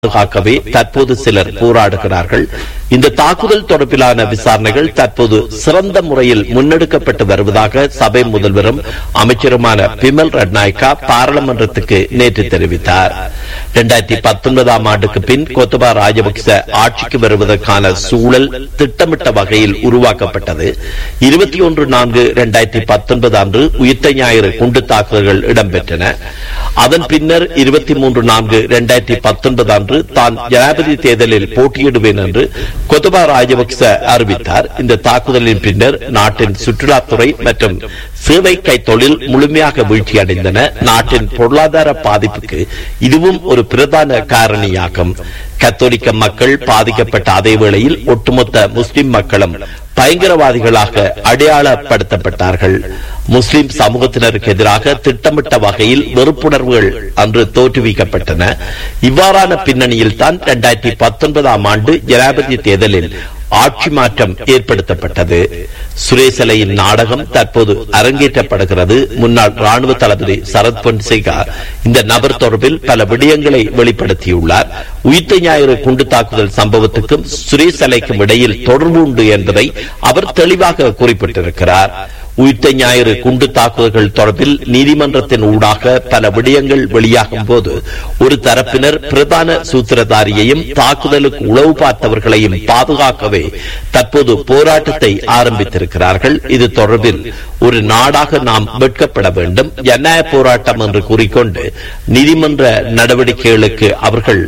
பாதுகாக்கவே தற்போது சிலர் போராடுகிறார்கள் இந்த தாக்குதல் தொடர்பிலான விசாரணைகள் தற்போது சிறந்த முறையில் முன்னெடுக்கப்பட்டு வருவதாக சபை முதல்வரும் அமைச்சருமான பிமல் ரட்நாயக்கா பாராளுமன்றத்துக்கு நேற்று தெரிவித்தார் இரண்டாயிரத்தி பத்தொன்பதாம் ஆண்டுக்கு பின் கோத்தபா ராஜபக்ச ஆட்சிக்கு வருவதற்கான சூழல் திட்டமிட்ட வகையில் உருவாக்கப்பட்டது இருபத்தி ஒன்று நான்கு இரண்டாயிரத்தி பத்தொன்பது அன்று உயிர்த்த ஞாயிறு குண்டு தாக்குதல்கள் இடம்பெற்றன அதன் பின்னர் இருபத்தி மூன்று நான்கு இரண்டாயிரத்தி பத்தொன்பது அன்று தான் ஜனாதிபதி தேர்தலில் போட்டியிடுவேன் என்று கொத்தபா ராஜபக்ச அறிவித்தார் இந்த தாக்குதலின் பின்னர் நாட்டின் சுற்றுலாத்துறை மற்றும் சேவை கைத்தொழில் முழுமையாக வீழ்ச்சியடைந்தன நாட்டின் பொருளாதார பாதிப்புக்கு இதுவும் ஒரு பிரதான காரணியாகும் கத்தோலிக்க மக்கள் பாதிக்கப்பட்ட அதே வேளையில் ஒட்டுமொத்த முஸ்லிம் மக்களும் பயங்கரவாதிகளாக அடையாளப்படுத்தப்பட்டார்கள் முஸ்லிம் சமூகத்தினருக்கு எதிராக திட்டமிட்ட வகையில் வெறுப்புணர்வுகள் அன்று தோற்றுவிக்கப்பட்டன இவ்வாறான பின்னணியில் தான் இரண்டாயிரத்தி பத்தொன்பதாம் ஆண்டு ஜனாதிபதி தேர்தலில் ஆட்சி மாற்றம் ஏற்படுத்தப்பட்டது சுரேசலையின் நாடகம் தற்போது அரங்கேற்றப்படுகிறது முன்னாள் ராணுவ தளபதி சரத் பொன்சேகா இந்த நபர் தொடர்பில் பல விடயங்களை வெளிப்படுத்தியுள்ளார் உயிர்த்த ஞாயிறு குண்டு தாக்குதல் சம்பவத்துக்கும் சுரேசலைக்கும் இடையில் தொடர்பு உண்டு என்பதை அவர் தெளிவாக குறிப்பிட்டிருக்கிறார் உயிர்த்த ஞாயிறு குண்டு தாக்குதல்கள் தொடர்பில் நீதிமன்றத்தின் ஊடாக பல விடயங்கள் வெளியாகும் போது ஒரு தரப்பினர் பிரதான சூத்திரதாரியையும் தாக்குதலுக்கு உளவு பார்த்தவர்களையும் பாதுகாக்கவே தற்போது போராட்டத்தை ஆரம்பித்திருக்கிறார்கள் இது தொடர்பில் ஒரு நாடாக நாம் வெட்கப்பட வேண்டும் ஜனநாயக போராட்டம் என்று கூறிக்கொண்டு நீதிமன்ற நடவடிக்கைகளுக்கு அவர்கள்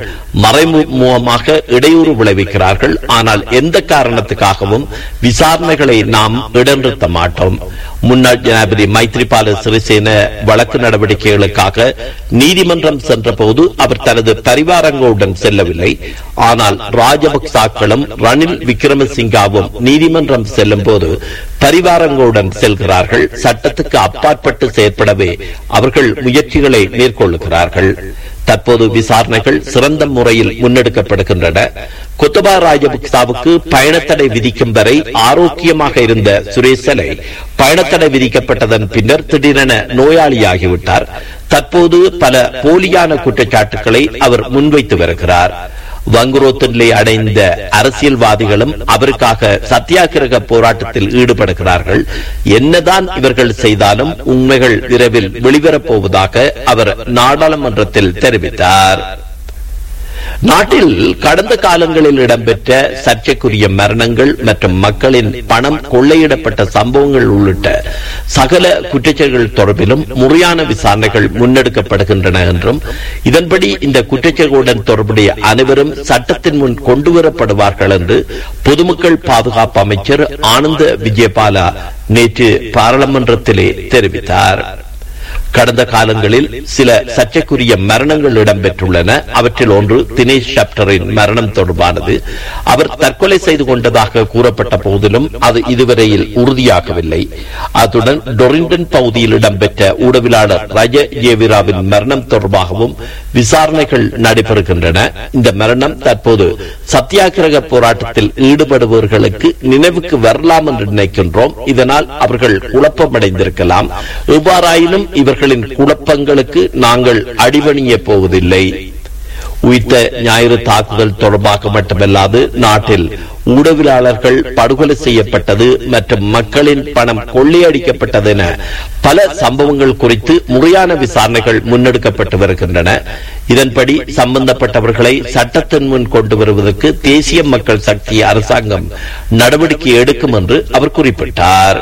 மறைமுகமாக இடையூறு விளைவிக்கிறார்கள் ஆனால் எந்த காரணத்துக்காகவும் விசாரணைகளை நாம் இடநிறுத்த மாட்டோம் முன்னாள் ஜனாதிபதி மைத்ரிபால சிறிசேன வழக்கு நடவடிக்கைகளுக்காக நீதிமன்றம் சென்றபோது அவர் தனது பரிவாரங்களுடன் செல்லவில்லை ஆனால் ராஜபக்சாக்களும் ரணில் விக்ரமசிங்காவும் நீதிமன்றம் செல்லும் போது பரிவாரங்களுடன் செல்கிறார்கள் சட்டத்துக்கு அப்பாற்பட்டு செயற்படவே அவர்கள் முயற்சிகளை மேற்கொள்ளுகிறார்கள் தற்போது விசாரணைகள் சிறந்த முறையில் முன்னெடுக்கப்படுகின்றன கொத்தபா ராஜபக்சாவுக்கு பயணத்தடை விதிக்கும் வரை ஆரோக்கியமாக இருந்த சுரேசலை பயணத்தடை விதிக்கப்பட்டதன் பின்னர் திடீரென நோயாளியாகிவிட்டார் தற்போது பல போலியான குற்றச்சாட்டுகளை அவர் முன்வைத்து வருகிறார் வங்குரோத்திலே அடைந்த அரசியல்வாதிகளும் அவருக்காக சத்தியாகிரக போராட்டத்தில் ஈடுபடுகிறார்கள் என்னதான் இவர்கள் செய்தாலும் உண்மைகள் விரைவில் வெளிவரப் போவதாக அவர் நாடாளுமன்றத்தில் தெரிவித்தார் நாட்டில் கடந்த காலங்களில் இடம்பெற்ற சர்ச்சைக்குரிய மரணங்கள் மற்றும் மக்களின் பணம் கொள்ளையிடப்பட்ட சம்பவங்கள் உள்ளிட்ட சகல குற்றச்செயல்கள் தொடர்பிலும் முறையான விசாரணைகள் முன்னெடுக்கப்படுகின்றன என்றும் இதன்படி இந்த குற்றச்செயல்களுடன் தொடர்புடைய அனைவரும் சட்டத்தின் முன் கொண்டுவரப்படுவார்கள் என்று பொதுமக்கள் பாதுகாப்பு அமைச்சர் ஆனந்த விஜயபாலா நேற்று பாராளுமன்றத்திலே தெரிவித்தார் கடந்த காலங்களில் சில சர்ச்சைக்குரிய மரணங்கள் இடம்பெற்றுள்ளன அவற்றில் ஒன்று தினேஷ் ஷப்டரின் மரணம் தொடர்பானது அவர் தற்கொலை செய்து கொண்டதாக கூறப்பட்ட போதிலும் அது இதுவரையில் உறுதியாகவில்லை அத்துடன் டொரிண்டன் பகுதியில் இடம்பெற்ற ஊடகவியலாளர் ரஜ ஜேவிராவின் மரணம் தொடர்பாகவும் விசாரணைகள் நடைபெறுகின்றன இந்த மரணம் தற்போது சத்தியாகிரக போராட்டத்தில் ஈடுபடுபவர்களுக்கு நினைவுக்கு வரலாம் என்று நினைக்கின்றோம் இதனால் அவர்கள் குழப்பமடைந்திருக்கலாம் எவ்வாறாயினும் இவர்களின் குழப்பங்களுக்கு நாங்கள் அடிபணிய போவதில்லை உயிர்த்த ஞாயிறு தாக்குதல் தொடர்பாக மட்டுமல்லாது நாட்டில் ஊடகவியலாளர்கள் படுகொலை செய்யப்பட்டது மற்றும் மக்களின் பணம் கொள்ளையடிக்கப்பட்டது என பல சம்பவங்கள் குறித்து முறையான விசாரணைகள் முன்னெடுக்கப்பட்டு வருகின்றன இதன்படி சம்பந்தப்பட்டவர்களை சட்டத்தின் முன் கொண்டு வருவதற்கு தேசிய மக்கள் சக்தி அரசாங்கம் நடவடிக்கை எடுக்கும் என்று அவர் குறிப்பிட்டார்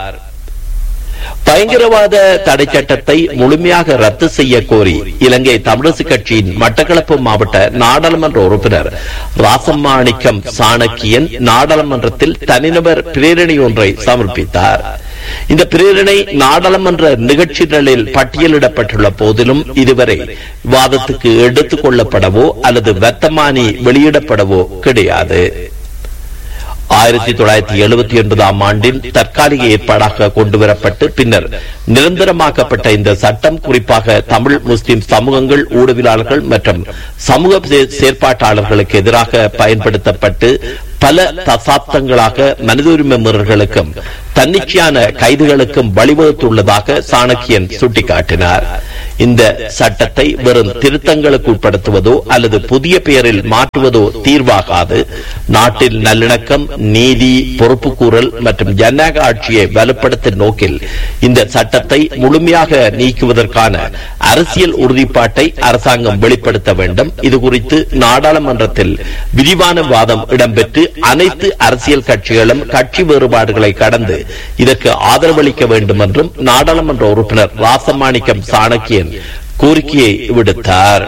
பயங்கரவாத தடை சட்டத்தை முழுமையாக ரத்து செய்ய கோரி இலங்கை தமிழரசு கட்சியின் மட்டக்களப்பு மாவட்ட நாடாளுமன்ற உறுப்பினர் ராசம்மாணிக்கம் சாணக்கியன் நாடாளுமன்றத்தில் தனிநபர் பிரேரணை ஒன்றை சமர்ப்பித்தார் இந்த பிரேரணை நாடாளுமன்ற நிகழ்ச்சிகளில் பட்டியலிடப்பட்டுள்ள போதிலும் இதுவரை விவாதத்துக்கு எடுத்துக் கொள்ளப்படவோ அல்லது வர்த்தமானி வெளியிடப்படவோ கிடையாது ஆயிரத்தி தொள்ளாயிரத்தி எழுபத்தி ஒன்பதாம் ஆண்டில் தற்காலிக ஏற்பாடாக கொண்டுவரப்பட்டு பின்னர் நிரந்தரமாக்கப்பட்ட இந்த சட்டம் குறிப்பாக தமிழ் முஸ்லிம் சமூகங்கள் ஊடகவியலாளர்கள் மற்றும் சமூக செயற்பாட்டாளர்களுக்கு எதிராக பயன்படுத்தப்பட்டு பல தசாப்தங்களாக மனித உரிமை மீறல்களுக்கும் தன்னிச்சையான கைதுகளுக்கும் வழிவகுத்துள்ளதாக சாணக்கியன் சுட்டிக்காட்டினார் இந்த சட்டத்தை வெறும் திருத்தங்களுக்கு உட்படுத்துவதோ அல்லது புதிய பெயரில் மாற்றுவதோ தீர்வாகாது நாட்டில் நல்லிணக்கம் நீதி பொறுப்புக்கூறல் மற்றும் ஜனநாயக ஆட்சியை வலுப்படுத்தும் நோக்கில் இந்த சட்டத்தை முழுமையாக நீக்குவதற்கான அரசியல் உறுதிப்பாட்டை அரசாங்கம் வெளிப்படுத்த வேண்டும் இது குறித்து நாடாளுமன்றத்தில் விரிவான வாதம் இடம்பெற்று அனைத்து அரசியல் கட்சிகளும் கட்சி வேறுபாடுகளை கடந்து இதற்கு ஆதரவளிக்க வேண்டும் என்றும் நாடாளுமன்ற உறுப்பினர் ராசமாணிக்கம் சாணக்கியன் கோரிக்கையை விடுத்தார்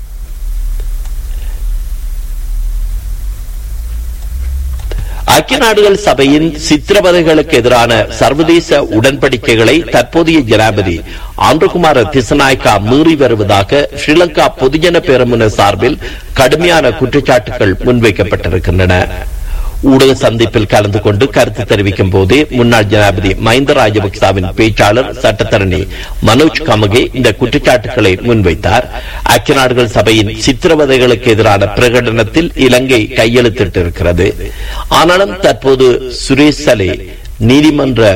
ஐக்கிய நாடுகள் சபையின் சித்திரவதைகளுக்கு எதிரான சர்வதேச உடன்படிக்கைகளை தற்போதைய ஜனாபதி ஆந்திரகுமார திசநாயக்கா மீறி வருவதாக ஸ்ரீலங்கா பொதுஜன பேரமுன சார்பில் கடுமையான குற்றச்சாட்டுகள் முன்வைக்கப்பட்டிருக்கின்றன ஊடக சந்திப்பில் கலந்து கொண்டு கருத்து தெரிவிக்கும் போதே முன்னாள் ஜனாதிபதி மஹிந்த ராஜபக்சாவின் பேச்சாளர் சட்டத்தரணி மனோஜ் கமகே இந்த குற்றச்சாட்டுகளை முன்வைத்தார் ஐக்கிய நாடுகள் சபையின் சித்திரவதைகளுக்கு எதிரான பிரகடனத்தில் இலங்கை கையெழுத்திட்டிருக்கிறது ஆனாலும் தற்போது சுரேஷ் சலே நீதிமன்ற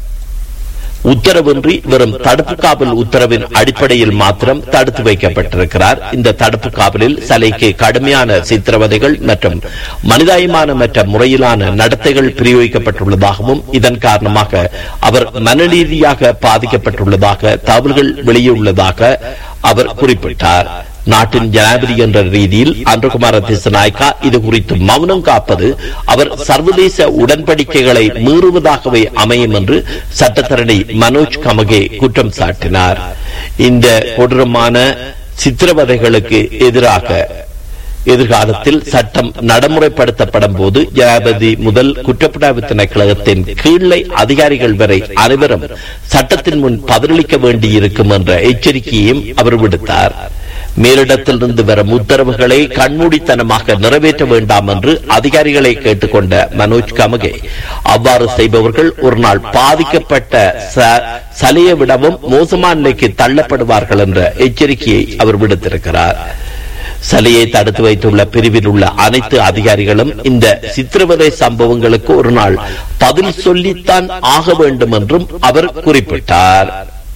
உத்தரவின்றி வெறும் தடுப்பு காவல் உத்தரவின் அடிப்படையில் மாத்திரம் தடுத்து வைக்கப்பட்டிருக்கிறார் இந்த தடுப்பு காவலில் சலைக்கு கடுமையான சித்திரவதைகள் மற்றும் மனிதாயமானமற்ற முறையிலான நடத்தைகள் பிரயோகிக்கப்பட்டுள்ளதாகவும் இதன் காரணமாக அவர் மனநீதியாக பாதிக்கப்பட்டுள்ளதாக தகவல்கள் வெளியுள்ளதாக அவர் குறிப்பிட்டார் நாட்டின் ஜனாதிபதி என்ற ரீதியில் அன்றகுமார திசநாயக்கா இது குறித்து மௌனம் காப்பது அவர் சர்வதேச உடன்படிக்கைகளை மீறுவதாகவே அமையும் என்று சட்டத்தரணி மனோஜ் கமகே குற்றம் சாட்டினார் இந்த கொடூரமான சித்திரவதைகளுக்கு எதிராக எதிர்காலத்தில் சட்டம் நடைமுறைப்படுத்தப்படும் போது ஜனாதிபதி முதல் குற்றப்புலனாய்வு திணைக்களகத்தின் கீழே அதிகாரிகள் வரை அனைவரும் சட்டத்தின் முன் பதிலளிக்க வேண்டியிருக்கும் என்ற எச்சரிக்கையையும் அவர் விடுத்தார் மேலிடத்திலிருந்து வரும் உத்தரவுகளை கண்மூடித்தனமாக நிறைவேற்ற வேண்டாம் என்று அதிகாரிகளை கேட்டுக்கொண்ட மனோஜ் கமகே அவ்வாறு செய்பவர்கள் ஒரு நாள் பாதிக்கப்பட்ட சலையை விடவும் மோசமான நிலைக்கு தள்ளப்படுவார்கள் என்ற எச்சரிக்கையை அவர் விடுத்திருக்கிறார் சலையை தடுத்து வைத்துள்ள பிரிவில் உள்ள அனைத்து அதிகாரிகளும் இந்த சித்திரவதை சம்பவங்களுக்கு ஒரு நாள் பதில் சொல்லித்தான் ஆக வேண்டும் என்றும் அவர் குறிப்பிட்டார்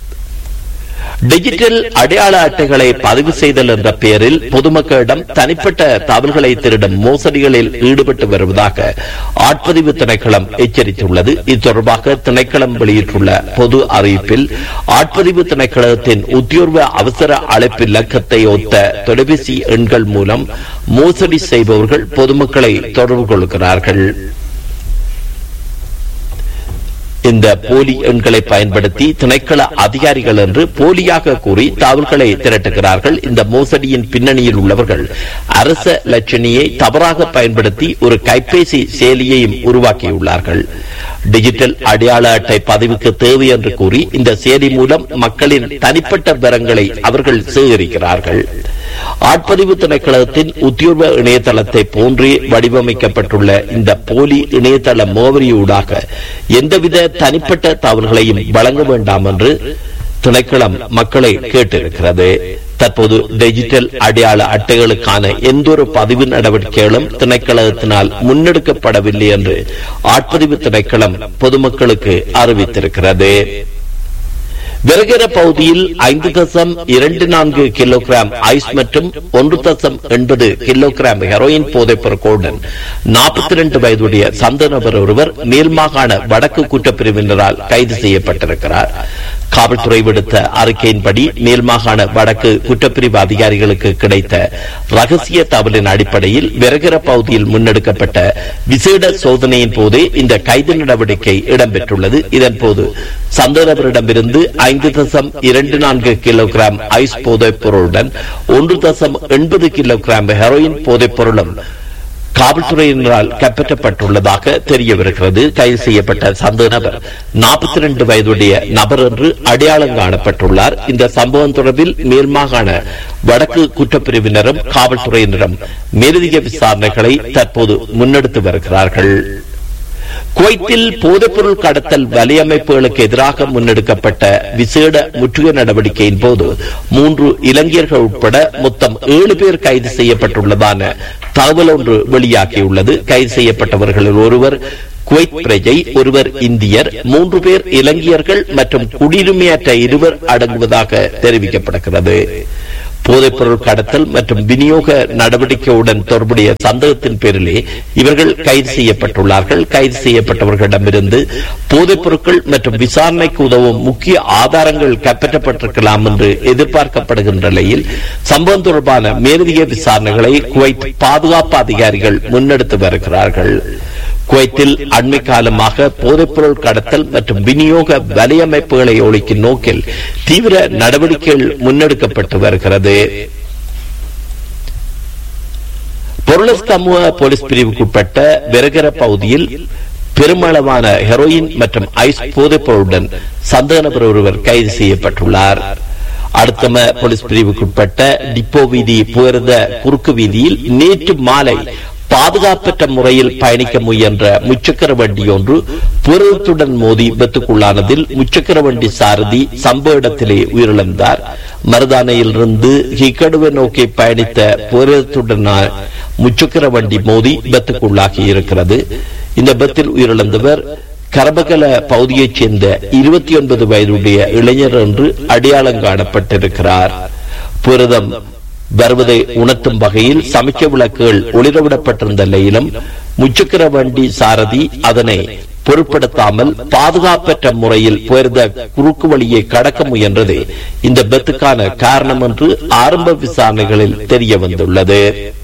டிஜிட்டல் அடையாள அட்டைகளை பதிவு செய்தல் என்ற பெயரில் பொதுமக்களிடம் தனிப்பட்ட தகவல்களை திருடும் மோசடிகளில் ஈடுபட்டு வருவதாக ஆட்பதிவு திணைக்களம் எச்சரித்துள்ளது இது தொடர்பாக திணைக்களம் வெளியிட்டுள்ள பொது அறிவிப்பில் ஆட்பதிவு திணைக்களத்தின் உத்தியோர்வ அவசர அழைப்பு இலக்கத்தை ஒத்த தொலைபேசி எண்கள் மூலம் மோசடி செய்பவர்கள் பொதுமக்களை தொடர்பு கொள்கிறார்கள் இந்த போலி எண்களை பயன்படுத்தி திணைக்கள அதிகாரிகள் என்று போலியாக கூறி தகவல்களை திரட்டுகிறார்கள் இந்த மோசடியின் பின்னணியில் உள்ளவர்கள் அரச லட்சணியை தவறாக பயன்படுத்தி ஒரு கைபேசி செயலியையும் உருவாக்கியுள்ளார்கள் டிஜிட்டல் அடையாள அட்டை பதிவுக்கு தேவை என்று கூறி இந்த செயலி மூலம் மக்களின் தனிப்பட்ட விவரங்களை அவர்கள் சேகரிக்கிறார்கள் ஆட்பதிவு திணைக்களத்தின் உத்தியோக இணையதளத்தை போன்றே வடிவமைக்கப்பட்டுள்ள இந்த போலி இணையதள முகவரியூடாக எந்தவித தனிப்பட்ட தகவல்களையும் வழங்க வேண்டாம் என்று திணைக்களம் மக்களை கேட்டிருக்கிறது தற்போது டிஜிட்டல் அடையாள அட்டைகளுக்கான எந்தொரு பதிவு நடவடிக்கைகளும் திணைக்களத்தினால் முன்னெடுக்கப்படவில்லை என்று ஆட்பதிவு திணைக்களம் பொதுமக்களுக்கு அறிவித்திருக்கிறது விறகர பகுதியில் ஐந்து தசம் இரண்டு நான்கு கிலோகிராம் ஐஸ் மற்றும் ஒன்று தசம் எண்பது கிலோகிராம் ஹெரோயின் போதைப் பொருட்களுடன் நாற்பத்தி இரண்டு வயதுடைய சந்த நபர் ஒருவர் மேல் மாகாண வடக்கு குற்றப்பிரிவினரால் கைது செய்யப்பட்டிருக்கிறார் காவல்துறை விடுத்த அறிக்கையின்படி மேல் மாகாண வடக்கு குற்றப்பிரிவு அதிகாரிகளுக்கு கிடைத்த ரகசிய தகவலின் அடிப்படையில் விறகர பகுதியில் முன்னெடுக்கப்பட்ட விசேட சோதனையின் போதே இந்த கைது நடவடிக்கை இடம்பெற்றுள்ளது இதன்போது சந்தேகபரிடமிருந்து ஐந்து தசம் இரண்டு நான்கு கிலோகிராம் ஐஸ் போதைப் பொருளுடன் ஒன்று தசம் எண்பது கிலோகிராம் ஹெரோயின் போதைப் பொருளும் காவல்துறையினரால் கைப்பற்றப்பட்டுள்ளதாக தெரியவிருக்கிறது கைது செய்யப்பட்ட சந்தேக நபர் நாற்பத்தி இரண்டு வயதுடைய நபர் என்று அடையாளம் காணப்பட்டுள்ளார் இந்த சம்பவம் தொடர்பில் மேல் மாகாண வடக்கு குற்றப்பிரிவினரும் காவல்துறையினரும் மேலதிக விசாரணைகளை தற்போது முன்னெடுத்து வருகிறார்கள் குவைத்தில் போதைப்பொருள் கடத்தல் வலையமைப்புகளுக்கு எதிராக முன்னெடுக்கப்பட்ட விசேட முற்றுகை நடவடிக்கையின் போது மூன்று இளைஞர்கள் உட்பட மொத்தம் ஏழு பேர் கைது செய்யப்பட்டுள்ளதான தகவல் ஒன்று வெளியாகியுள்ளது கைது செய்யப்பட்டவர்களில் ஒருவர் குவைத் பிரஜை ஒருவர் இந்தியர் மூன்று பேர் இலங்கையர்கள் மற்றும் குடியுரிமையற்ற இருவர் அடங்குவதாக தெரிவிக்கப்படுகிறது போதைப்பொருள் கடத்தல் மற்றும் விநியோக நடவடிக்கையுடன் தொடர்புடைய சந்தேகத்தின் பேரிலே இவர்கள் கைது செய்யப்பட்டுள்ளார்கள் கைது செய்யப்பட்டவர்களிடமிருந்து போதைப் பொருட்கள் மற்றும் விசாரணைக்கு உதவும் முக்கிய ஆதாரங்கள் கைப்பற்றப்பட்டிருக்கலாம் என்று எதிர்பார்க்கப்படுகின்ற நிலையில் சம்பவம் தொடர்பான மேலதிக விசாரணைகளை குவைத் பாதுகாப்பு அதிகாரிகள் முன்னெடுத்து வருகிறார்கள் குவைத்தில் அண்மை காலமாக போதைப்பொருள் கடத்தல் மற்றும் விநியோக வலையமைப்புகளை ஒழிக்கும் நோக்கில் தீவிர நடவடிக்கைகள் முன்னெடுக்கப்பட்டு வருகிறது பொருளஸ்தமுக போலீஸ் பிரிவுக்குட்பட்ட விரகர பகுதியில் பெருமளவான ஹெரோயின் மற்றும் ஐஸ் போதைப்பொருளுடன் சந்தேக நபர் ஒருவர் கைது செய்யப்பட்டுள்ளார் அடுத்தம போலீஸ் பிரிவுக்குட்பட்ட டிப்போ வீதி புகர்ந்த குறுக்கு வீதியில் நேற்று மாலை பாதுகாப்பற்ற முறையில் பயணிக்க முயன்ற முச்சக்கர வண்டி ஒன்று புரதத்துடன் மோதி விபத்துக்குள்ளானதில் முச்சக்கர வண்டி சாரதி சம்பவ இடத்திலே உயிரிழந்தார் மருதானையிலிருந்து ஹிகடுவை நோக்கி பயணித்த புரதத்துடன் முச்சக்கர வண்டி மோதி விபத்துக்குள்ளாகி இருக்கிறது இந்த விபத்தில் உயிரிழந்தவர் கரபகல பகுதியைச் சேர்ந்த இருபத்தி ஒன்பது வயதுடைய இளைஞர் என்று அடையாளம் காணப்பட்டிருக்கிறார் புரதம் வருவதை உணர்த்தும் வகையில் சமைக்க விளக்குகள் ஒளிரவிடப்பட்டிருந்த நிலையிலும் முச்சக்கர வண்டி சாரதி அதனை பொருட்படுத்தாமல் பாதுகாப்பற்ற முறையில் போயிருந்த குறுக்கு வழியை கடக்க முயன்றது இந்த பெத்துக்கான காரணம் என்று ஆரம்ப விசாரணைகளில் தெரிய வந்துள்ளது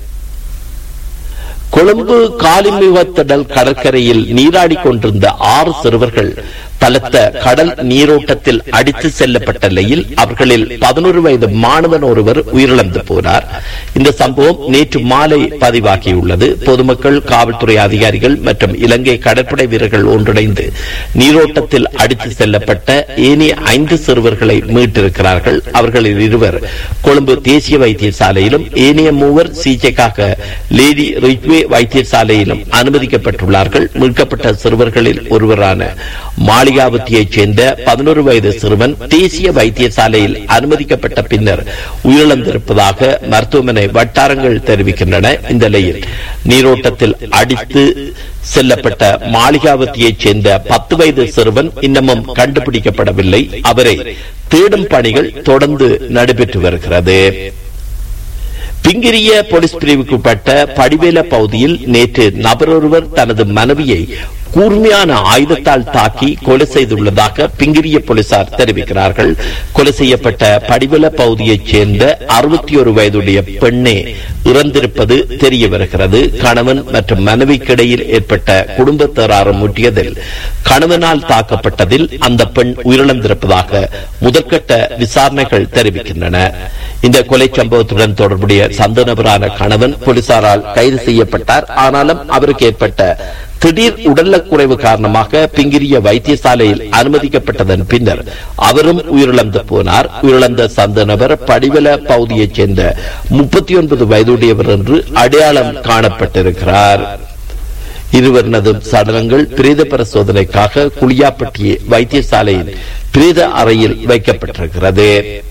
கொழும்பு காலிமுகத்திடல் கடற்கரையில் நீராடி கொண்டிருந்த ஆறு சிறுவர்கள் பலத்த கடல் நீரோட்டத்தில் அடித்து செல்லப்பட்ட நிலையில் அவர்களில் பதினோரு வயது மாணவன் ஒருவர் உயிரிழந்து போனார் இந்த சம்பவம் நேற்று மாலை பதிவாகியுள்ளது பொதுமக்கள் காவல்துறை அதிகாரிகள் மற்றும் இலங்கை கடற்படை வீரர்கள் ஒன்றிணைந்து நீரோட்டத்தில் அடித்து செல்லப்பட்ட ஏனைய ஐந்து சிறுவர்களை மீட்டிருக்கிறார்கள் அவர்களில் இருவர் கொழும்பு தேசிய வைத்தியசாலையிலும் ஏனைய மூவர் சிகிச்சைக்காக லேடி ரிக்வே வைத்தியசாலையிலும் அனுமதிக்கப்பட்டுள்ளார்கள் மீட்கப்பட்ட சிறுவர்களில் ஒருவரான மாளிகாவத்தியைச் சேர்ந்த பதினோரு வயது சிறுவன் தேசிய வைத்தியசாலையில் அனுமதிக்கப்பட்ட பின்னர் உயிரிழந்திருப்பதாக மருத்துவமனை வட்டாரங்கள் தெரிவிக்கின்றன இந்த நிலையில் நீரோட்டத்தில் அடித்து செல்லப்பட்ட மாளிகாவத்தியைச் சேர்ந்த பத்து வயது சிறுவன் இன்னமும் கண்டுபிடிக்கப்படவில்லை அவரை தேடும் பணிகள் தொடர்ந்து நடைபெற்று வருகிறது பிங்கிரிய போலீஸ் பிரிவுக்குட்பட்ட படிவேல பகுதியில் நேற்று நபரொருவர் தனது மனைவியை கூர்மையான ஆயுதத்தால் தாக்கி கொலை செய்துள்ளதாக பிங்கிரிய போலீசார் தெரிவிக்கிறார்கள் கொலை செய்யப்பட்ட படிவல பகுதியைச் சேர்ந்த அறுபத்தி ஒரு வயதுடைய பெண்ணே இறந்திருப்பது தெரிய வருகிறது கணவன் மற்றும் மனைவிக்கிடையில் ஏற்பட்ட குடும்ப தகராறு முற்றியதில் கணவனால் தாக்கப்பட்டதில் அந்த பெண் உயிரிழந்திருப்பதாக முதற்கட்ட விசாரணைகள் தெரிவிக்கின்றன இந்த கொலை சம்பவத்துடன் தொடர்புடைய சந்த நபரான கணவன் போலீசாரால் கைது செய்யப்பட்டார் ஆனாலும் அவருக்கு ஏற்பட்ட திடீர் உடல்நலக்குறைவு காரணமாக பிங்கிரிய வைத்தியசாலையில் அனுமதிக்கப்பட்டதன் பின்னர் அவரும் உயிரிழந்து போனார் உயிரிழந்த சந்த நபர் படிவல பகுதியைச் சேர்ந்த முப்பத்தி ஒன்பது வயதுடையவர் என்று அடையாளம் காணப்பட்டிருக்கிறார் இருவரினதும் சடலங்கள் பிரேத பரிசோதனைக்காக குளியாப்பட்டி வைத்தியசாலையின் பிரேத அறையில் வைக்கப்பட்டிருக்கிறது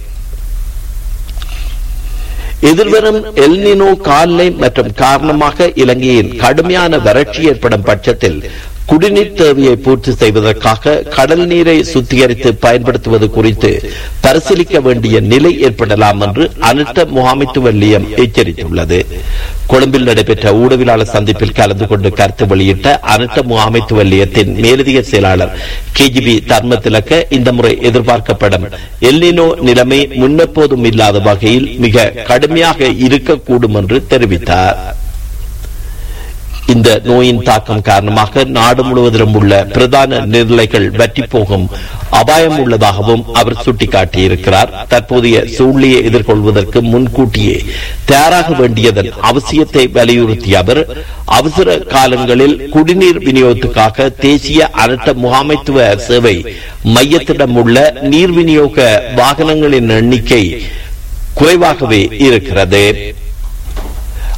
எதிர்வரும் எல்னினோ காலநிலை மற்றும் காரணமாக இலங்கையின் கடுமையான வறட்சி ஏற்படும் பட்சத்தில் குடிநீர் தேவையை பூர்த்தி செய்வதற்காக கடல் நீரை சுத்திகரித்து பயன்படுத்துவது குறித்து பரிசீலிக்க வேண்டிய நிலை ஏற்படலாம் என்று அனர்த்த முகாமைத்துவ நிலையம் எச்சரித்துள்ளது கொழும்பில் நடைபெற்ற ஊடகவியலாளர் சந்திப்பில் கலந்து கொண்டு கருத்து வெளியிட்ட அனர்த்த முகாமைத்துவ நிலையத்தின் மேலதிக செயலாளர் கேஜிபி தர்ம திலக்க இந்த முறை எதிர்பார்க்கப்படும் எல்லினோ நிலைமை முன்னெப்போதும் இல்லாத வகையில் மிக கடுமையாக இருக்கக்கூடும் என்று தெரிவித்தார் இந்த நோயின் தாக்கம் காரணமாக நாடு முழுவதிலும் உள்ள பிரதான நீர்நிலைகள் வற்றி போகும் அபாயம் உள்ளதாகவும் அவர் சுட்டிக்காட்டியிருக்கிறார் தற்போதைய சூழ்நிலையை எதிர்கொள்வதற்கு முன்கூட்டியே தயாராக வேண்டியதன் அவசியத்தை வலியுறுத்திய அவர் அவசர காலங்களில் குடிநீர் விநியோகத்துக்காக தேசிய அனர்த்த முகாமைத்துவ சேவை மையத்திடம் உள்ள நீர் விநியோக வாகனங்களின் எண்ணிக்கை குறைவாகவே இருக்கிறது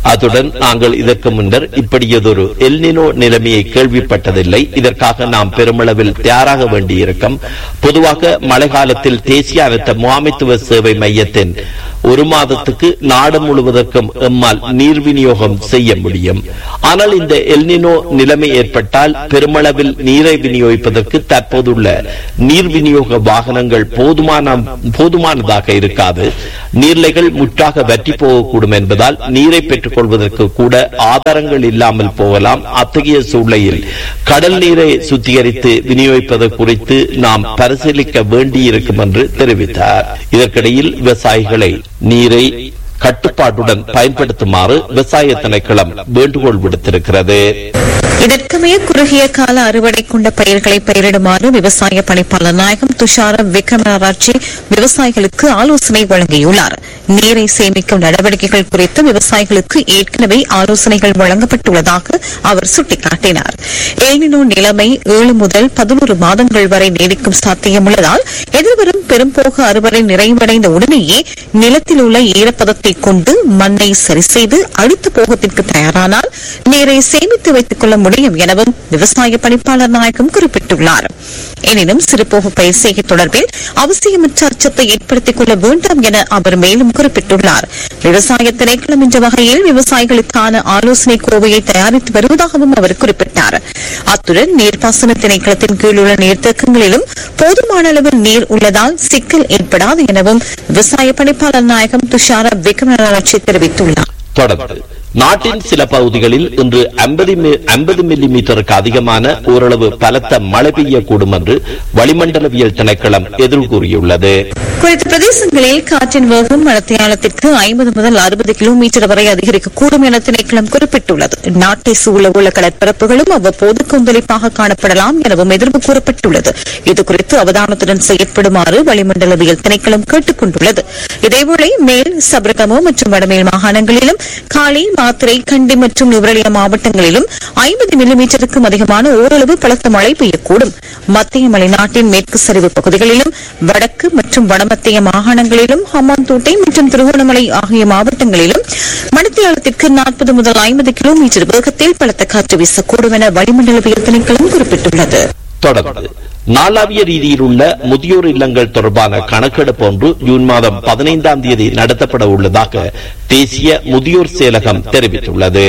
அத்துடன் நாங்கள் இதற்கு முன்னர் இப்படியதொரு எல்னினோ நிலைமையை கேள்விப்பட்டதில்லை இதற்காக நாம் பெருமளவில் தயாராக வேண்டியிருக்கும் பொதுவாக மழை காலத்தில் தேசிய அனர்த்த முகாமைத்துவ சேவை மையத்தின் ஒரு மாதத்துக்கு நாடு முழுவதற்கும் எம்மால் நீர் விநியோகம் செய்ய முடியும் ஆனால் இந்த எல்னினோ நிலைமை ஏற்பட்டால் பெருமளவில் நீரை விநியோகிப்பதற்கு தற்போதுள்ள நீர் விநியோக வாகனங்கள் போதுமான போதுமானதாக இருக்காது நீர்லைகள் முற்றாக வற்றி போகக்கூடும் என்பதால் நீரை பெற்றுக் கொள்வதற்கு கூட ஆதாரங்கள் இல்லாமல் போகலாம் அத்தகைய சூழ்நிலையில் கடல் நீரை சுத்திகரித்து விநியோகிப்பது குறித்து நாம் பரிசீலிக்க வேண்டியிருக்கும் என்று தெரிவித்தார் இதற்கிடையில் விவசாயிகளை நீரை கட்டுப்பாட்டுடன் பயன்படுத்துமாறு விவசாய திணைக்களம் வேண்டுகோள் விடுத்திருக்கிறது இதற்கமைய குறுகிய கால அறுவடை கொண்ட பயிர்களை பயிரிடுமாறு விவசாய பணிப்பாளர் நாயகம் துஷார விக்ரமராட்சி விவசாயிகளுக்கு ஆலோசனை வழங்கியுள்ளார் நீரை சேமிக்கும் நடவடிக்கைகள் குறித்து விவசாயிகளுக்கு ஏற்கனவே ஆலோசனைகள் வழங்கப்பட்டுள்ளதாக அவர் சுட்டிக்காட்டினார் ஏனினோ நிலைமை ஏழு முதல் பதினோரு மாதங்கள் வரை நீடிக்கும் சாத்தியமுள்ளதால் எதிர்வரும் பெரும்போக அறுவடை நிறைவடைந்த உடனேயே நிலத்தில் உள்ள ஈரப்பதத்தை கொண்டு மண்ணை சரி செய்து அடுத்த போகத்திற்கு தயாரானால் நீரை சேமித்து வைத்துக் கொள்ள முடியும் எனவும் விவசாய பணிப்பாளர் நாயகம் குறிப்பிட்டுள்ளார் எனினும் சிறுபோக பயிர் செய்கை தொடர்பில் அவசியமற்ற அச்சத்தை ஏற்படுத்திக் கொள்ள வேண்டாம் என அவர் மேலும் குறிப்பிட்டுள்ளார் விவசாய திணைக்களம் என்ற வகையில் விவசாயிகளுக்கான ஆலோசனை கோவையை தயாரித்து வருவதாகவும் அவர் குறிப்பிட்டார் அத்துடன் நீர்ப்பாசன திணைக்களத்தின் கீழ் உள்ள நீர்த்தேக்கங்களிலும் போதுமான அளவு நீர் உள்ளதால் சிக்கல் ஏற்படாது எனவும் விவசாய பணிப்பாளர் நாயகம் துஷார விக்ரமராட்சி தெரிவித்துள்ளார் தொடர்ந்து நாட்டின் சில பகுதிகளில் இன்று ஐம்பது மில்லி மீட்டருக்கு அதிகமான ஓரளவு பலத்த மழை பெய்யக்கூடும் என்று வளிமண்டலவியல் திணைக்களம் எதிர் கூறியுள்ளது குறித்த பிரதேசங்களில் காற்றின் வேகம் மணத்தியாலத்திற்கு ஐம்பது முதல் அறுபது கிலோமீட்டர் வரை அதிகரிக்கக்கூடும் என திணைக்களம் குறிப்பிட்டுள்ளது நாட்டை சூழ உள்ள கடற்பரப்புகளும் அவ்வப்போது கொந்தளிப்பாக காணப்படலாம் எனவும் எதிர்ப்பு கூறப்பட்டுள்ளது இதுகுறித்து அவதானத்துடன் செயற்படுமாறு வளிமண்டலவியல் திணைக்களம் கேட்டுக் கொண்டுள்ளது இதேவேளை மேல் சபரகமோ மற்றும் வடமேல் மாகாணங்களிலும் காலி மாத்திரை கண்டி மற்றும் நுவரெலியா மாவட்டங்களிலும் ஐம்பது மில்லிமீட்டருக்கும் அதிகமான ஓரளவு பலத்த மழை பெய்யக்கூடும் மத்திய மலைநாட்டின் மேற்கு சரிவு பகுதிகளிலும் வடக்கு மற்றும் வடமத்திய மாகாணங்களிலும் ஹம்மாந்தோட்டை மற்றும் திருகோணமலை ஆகிய மாவட்டங்களிலும் மணித்தியாலத்திற்கு நாற்பது முதல் ஐம்பது கிலோமீட்டர் வேகத்தில் பலத்த காற்று வீசக்கூடும் என வளிமண்டலவியல் திணைக்களம் குறிப்பிட்டுள்ளது தொடர்ந்து நாளாவிய ரீதியில் உள்ள முதியோர் இல்லங்கள் தொடர்பான கணக்கெடுப்பு ஒன்று ஜூன் மாதம் பதினைந்தாம் தேதி நடத்தப்பட உள்ளதாக தேசிய முதியோர் செயலகம் தெரிவித்துள்ளது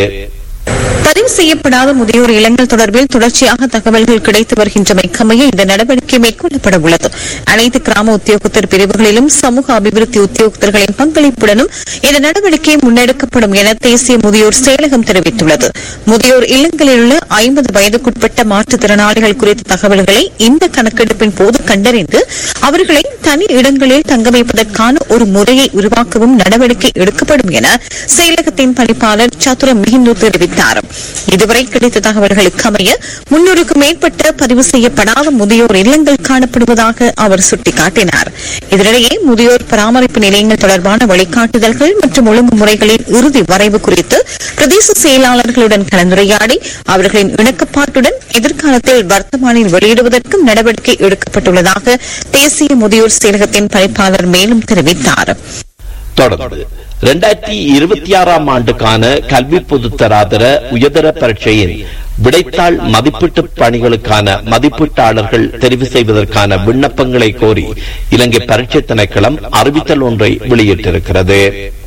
பதிவு செய்யப்படாத முதியோர் இல்லங்கள் தொடர்பில் தொடர்ச்சியாக தகவல்கள் கிடைத்து வருகின்றமைக்கமைய இந்த நடவடிக்கை மேற்கொள்ளப்பட உள்ளது அனைத்து கிராம உத்தியோகத்தர் பிரிவுகளிலும் சமூக அபிவிருத்தி உத்தியோகத்தர்களின் பங்களிப்புடனும் இந்த நடவடிக்கை முன்னெடுக்கப்படும் என தேசிய முதியோர் செயலகம் தெரிவித்துள்ளது முதியோர் இல்லங்களில் உள்ள ஐம்பது வயதுக்குட்பட்ட மாற்றுத்திறனாளிகள் குறித்த தகவல்களை இந்த கணக்கெடுப்பின் போது கண்டறிந்து அவர்களை தனி இடங்களில் தங்க வைப்பதற்கான ஒரு முறையை உருவாக்கவும் நடவடிக்கை எடுக்கப்படும் என செயலகத்தின் பணிப்பாளர் சதுர மிகிந்து தெரிவித்தார் இதுவரை கிடைத்த தகவல்களுக்கு அமைய முன்னூறுக்கும் மேற்பட்ட பதிவு செய்யப்படாத முதியோர் இல்லங்கள் காணப்படுவதாக அவர் சுட்டிக்காட்டினார் இதனிடையே முதியோர் பராமரிப்பு நிலையங்கள் தொடர்பான வழிகாட்டுதல்கள் மற்றும் ஒழுங்குமுறைகளின் இறுதி வரைவு குறித்து பிரதேச செயலாளர்களுடன் கலந்துரையாடி அவர்களின் இணக்கப்பாட்டுடன் எதிர்காலத்தில் வர்த்தமானில் வெளியிடுவதற்கும் நடவடிக்கை எடுக்கப்பட்டுள்ளதாக தேசிய முதியோர் செயலகத்தின் பணிப்பாளர் மேலும் தெரிவித்தார் தொடர்ந்து இரண்டாயிரத்தி இருபத்தி ஆறாம் ஆண்டுக்கான கல்வி பொதுத்தராதர உயர்தர பரீட்சையின் விடைத்தாள் மதிப்பீட்டு பணிகளுக்கான மதிப்பீட்டாளர்கள் தெரிவு செய்வதற்கான விண்ணப்பங்களை கோரி இலங்கை பரீட்சை திணைக்களம் அறிவித்தல் ஒன்றை வெளியிட்டிருக்கிறது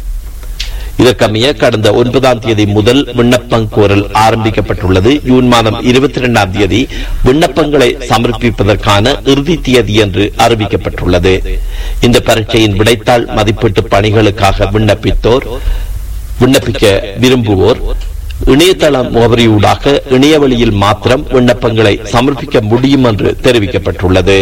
இதற்கமைய கடந்த ஒன்பதாம் தேதி முதல் விண்ணப்பம் கோரல் ஆரம்பிக்கப்பட்டுள்ளது ஜூன் மாதம் இருபத்தி இரண்டாம் தேதி விண்ணப்பங்களை சமர்ப்பிப்பதற்கான இறுதி தேதி என்று அறிவிக்கப்பட்டுள்ளது இந்த பரீட்சையின் விடைத்தாள் மதிப்பீட்டு பணிகளுக்காக விண்ணப்பித்தோர் விண்ணப்பிக்க விரும்புவோர் இணையதள முகவரியூடாக இணையவழியில் மாத்திரம் விண்ணப்பங்களை சமர்ப்பிக்க முடியும் என்று தெரிவிக்கப்பட்டுள்ளது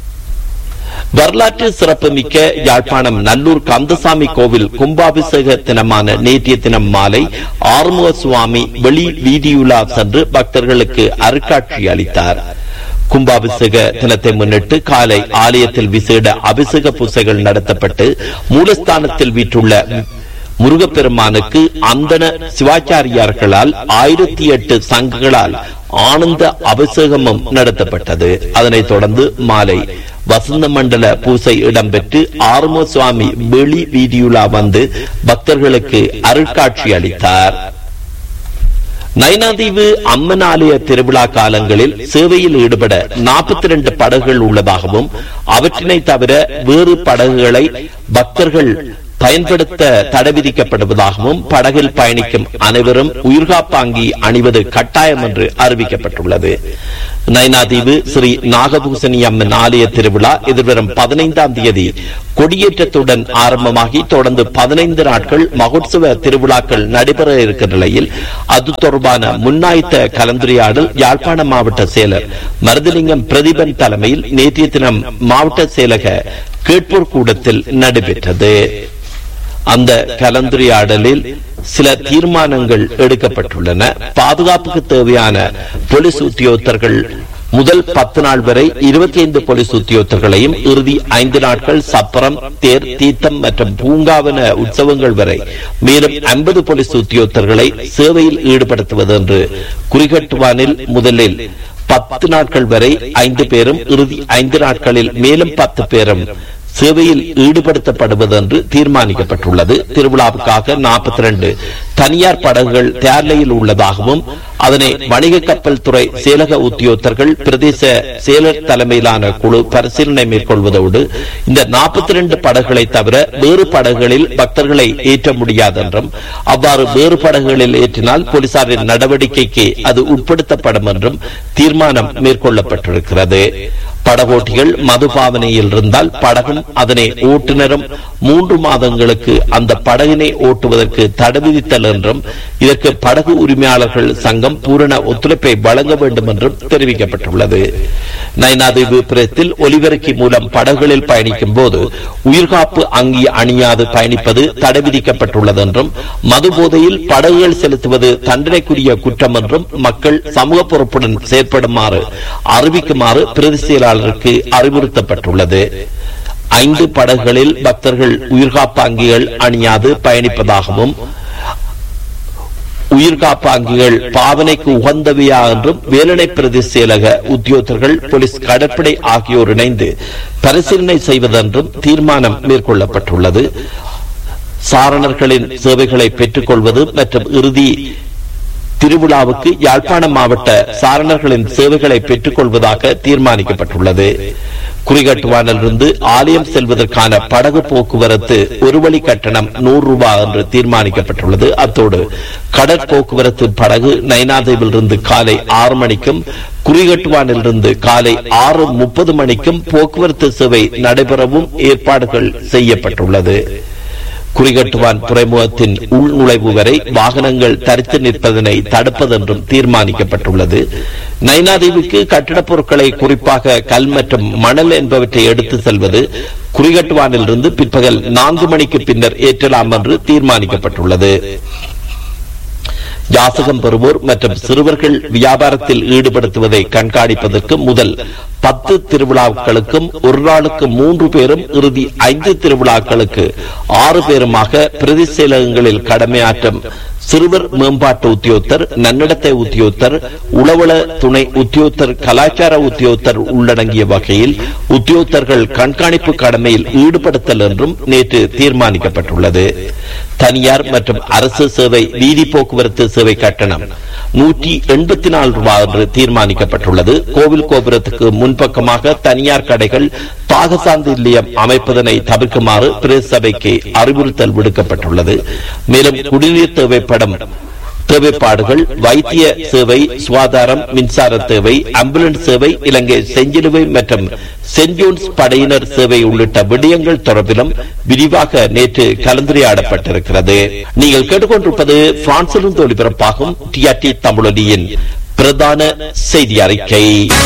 வரலாற்று சிறப்புமிக்க யாழ்ப்பாணம் நல்லூர் கந்தசாமி கோவில் கும்பாபிஷேக தினமான நேற்றைய தினம் மாலை ஆறுமுக சுவாமி வெளி வீதியுலா சென்று பக்தர்களுக்கு அருட்காட்சி அளித்தார் கும்பாபிஷேக தினத்தை முன்னிட்டு காலை ஆலயத்தில் விசேட அபிஷேக பூசைகள் நடத்தப்பட்டு மூலஸ்தானத்தில் வீற்றுள்ள முருகப்பெருமானுக்கு அந்தன சிவாச்சாரியார்களால் ஆயிரத்தி எட்டு சங்குகளால் ஆனந்த அபிஷேகமும் நடத்தப்பட்டது அதனைத் தொடர்ந்து மாலை வசந்த மண்டல பூசை இடம்பெற்று ஆறுமோ சுவாமி வெளி வீதியுலா வந்து பக்தர்களுக்கு அருட்காட்சி அளித்தார் நைனாதீவு அம்மன் ஆலய திருவிழா காலங்களில் சேவையில் ஈடுபட நாற்பத்தி ரெண்டு படகுகள் உள்ளதாகவும் அவற்றினை தவிர வேறு படகுகளை பக்தர்கள் பயன்படுத்த தடை விதிக்கப்படுவதாகவும் படகில் பயணிக்கும் அனைவரும் உயிர்காப்பாங்கி அணிவது கட்டாயம் என்று அறிவிக்கப்பட்டுள்ளது நைனாதீவு ஸ்ரீ நாகபூசணி அம்மன் ஆலய திருவிழா எதிர்வரும் பதினைந்தாம் தேதி கொடியேற்றத்துடன் ஆரம்பமாகி தொடர்ந்து பதினைந்து நாட்கள் மகோத்சவ திருவிழாக்கள் நடைபெற இருக்கிற நிலையில் அது தொடர்பான முன்னாய்த்த கலந்துரையாடல் யாழ்ப்பாண மாவட்ட செயலர் மருதலிங்கம் பிரதீபன் தலைமையில் நேற்றைய தினம் மாவட்ட செயலக கேட்போர் கூடத்தில் நடைபெற்றது அந்த கலந்துரையாடலில் சில தீர்மானங்கள் எடுக்கப்பட்டுள்ளன பாதுகாப்புக்கு தேவையான போலீஸ் உத்தியோகத்தர்கள் முதல் பத்து நாள் வரை இருபத்தி ஐந்து போலீஸ் உத்தியோகத்தர்களையும் இறுதி ஐந்து நாட்கள் சப்பரம் தேர் தீர்த்தம் மற்றும் பூங்காவன உற்சவங்கள் வரை மேலும் ஐம்பது போலீஸ் உத்தியோகத்தர்களை சேவையில் ஈடுபடுத்துவது என்று குறிகட்டுவானில் முதலில் பத்து நாட்கள் வரை ஐந்து பேரும் இறுதி ஐந்து நாட்களில் மேலும் பத்து பேரும் சேவையில் ஈடுபடுத்தப்படுவது என்று தீர்மானிக்கப்பட்டுள்ளது திருவிழாவுக்காக நாற்பத்தி ரெண்டு தனியார் படகுகள் தேர்லையில் உள்ளதாகவும் அதனை வணிக கப்பல் துறை செயலக உத்தியோகத்தர்கள் பிரதேச செயலர் தலைமையிலான குழு பரிசீலனை மேற்கொள்வதோடு இந்த நாற்பத்தி ரெண்டு படகுகளை தவிர வேறு படகுகளில் பக்தர்களை ஏற்ற முடியாது என்றும் அவ்வாறு வேறு படகுகளில் ஏற்றினால் போலீசாரின் நடவடிக்கைக்கு அது உட்படுத்தப்படும் என்றும் தீர்மானம் மேற்கொள்ளப்பட்டிருக்கிறது படகோட்டிகள் மதுபாவனையில் இருந்தால் படகும் அதனை ஓட்டுநரும் மூன்று மாதங்களுக்கு அந்த படகினை ஓட்டுவதற்கு தடை விதித்தல் என்றும் இதற்கு படகு உரிமையாளர்கள் சங்கம் பூரண ஒத்துழைப்பை வழங்க வேண்டும் என்றும் தெரிவிக்கப்பட்டுள்ளது நைனாதீவு பிரத்தில் ஒலிபெருக்கி மூலம் படகுகளில் பயணிக்கும் போது உயிர்காப்பு அங்கி அணியாது பயணிப்பது தடை விதிக்கப்பட்டுள்ளது என்றும் மது போதையில் படகுகள் செலுத்துவது தண்டனைக்குரிய குற்றம் என்றும் மக்கள் சமூக பொறுப்புடன் செயற்படுமாறு அறிவிக்குமாறு பிரதி செயலாளருக்கு அறிவுறுத்தப்பட்டுள்ளது ஐந்து படகுகளில் பக்தர்கள் உயிர்காப்பாங்கிகள் அணியாது பயணிப்பதாகவும் உயிர்காப்பாங்கிகள் பாவனைக்கு உகந்தவையா என்றும் வேலனை பிரதி செயலக உத்தியோகர்கள் போலீஸ் கடற்படை ஆகியோர் இணைந்து பரிசீலனை செய்வதென்றும் தீர்மானம் மேற்கொள்ளப்பட்டுள்ளது சாரணர்களின் சேவைகளை பெற்றுக் கொள்வது மற்றும் இறுதி திருவிழாவுக்கு யாழ்ப்பாணம் மாவட்ட சாரணர்களின் சேவைகளை பெற்றுக் கொள்வதாக தீர்மானிக்கப்பட்டுள்ளது குறிகட்டுவானிலிருந்து ஆலயம் செல்வதற்கான படகு போக்குவரத்து ஒரு வழி கட்டணம் நூறு ரூபாய் என்று தீர்மானிக்கப்பட்டுள்ளது அத்தோடு கடற்போக்குவரத்து படகு நைனாதீவிலிருந்து காலை ஆறு மணிக்கும் குறிகட்டுவானிலிருந்து காலை ஆறு முப்பது மணிக்கும் போக்குவரத்து சேவை நடைபெறவும் ஏற்பாடுகள் செய்யப்பட்டுள்ளது குறிகட்டுவான் துறைமுகத்தின் உள் நுழைவு வரை வாகனங்கள் தரித்து நிற்பதனை தடுப்பதென்றும் தீர்மானிக்கப்பட்டுள்ளது நைனாதீவுக்கு கட்டிடப் பொருட்களை குறிப்பாக கல் மற்றும் மணல் என்பவற்றை எடுத்து செல்வது குறிகட்டுவானிலிருந்து பிற்பகல் நான்கு மணிக்கு பின்னர் ஏற்றலாம் என்று தீர்மானிக்கப்பட்டுள்ளது யாசகம் பெறுவோர் மற்றும் சிறுவர்கள் வியாபாரத்தில் ஈடுபடுத்துவதை கண்காணிப்பதற்கு முதல் பத்து திருவிழாக்களுக்கும் ஒரு நாளுக்கு மூன்று பேரும் இறுதி ஐந்து திருவிழாக்களுக்கு ஆறு பேருமாக பிரதி செயலகங்களில் கடமையாற்றும் சிறுவர் மேம்பாட்டு உத்தியோகத்தர் நன்னடத்தை உத்தியோகத்தர் உளவள துணை உத்தியோகத்தர் கலாச்சார உத்தியோகத்தர் உள்ளடங்கிய வகையில் உத்தியோகத்தர்கள் கண்காணிப்பு கடமையில் ஈடுபடுத்தல் என்றும் நேற்று தீர்மானிக்கப்பட்டுள்ளது தனியார் மற்றும் அரசு சேவை வீதி போக்குவரத்து சேவை கட்டணம் நூற்றி எண்பத்தி நாலு ரூபாய் என்று தீர்மானிக்கப்பட்டுள்ளது கோவில் கோபுரத்துக்கு முன்பக்கமாக தனியார் கடைகள் பாகசாந்தி நிலையம் அமைப்பதனை தவிர்க்குமாறு பிரதேச சபைக்கு அறிவுறுத்தல் விடுக்கப்பட்டுள்ளது மேலும் குடிநீர் தேவைப்படும் தேவைப்பாடுகள் வைத்திய சேவை சுகாதாரம் மின்சார தேவை ஆம்புலன்ஸ் சேவை இலங்கை செஞ்சிலுவை மற்றும் சென்ட் ஜோன்ஸ் படையினர் சேவை உள்ளிட்ட விடயங்கள் தொடர்பிலும் விரிவாக நேற்று கலந்துரையாடப்பட்டிருக்கிறது நீங்கள் கேட்டுக்கொண்டிருப்பது பிரான்சிலிருந்து ஒலிபரப்பாகும் டிஆர்டி தமிழொலியின் பிரதான செய்தி அறிக்கை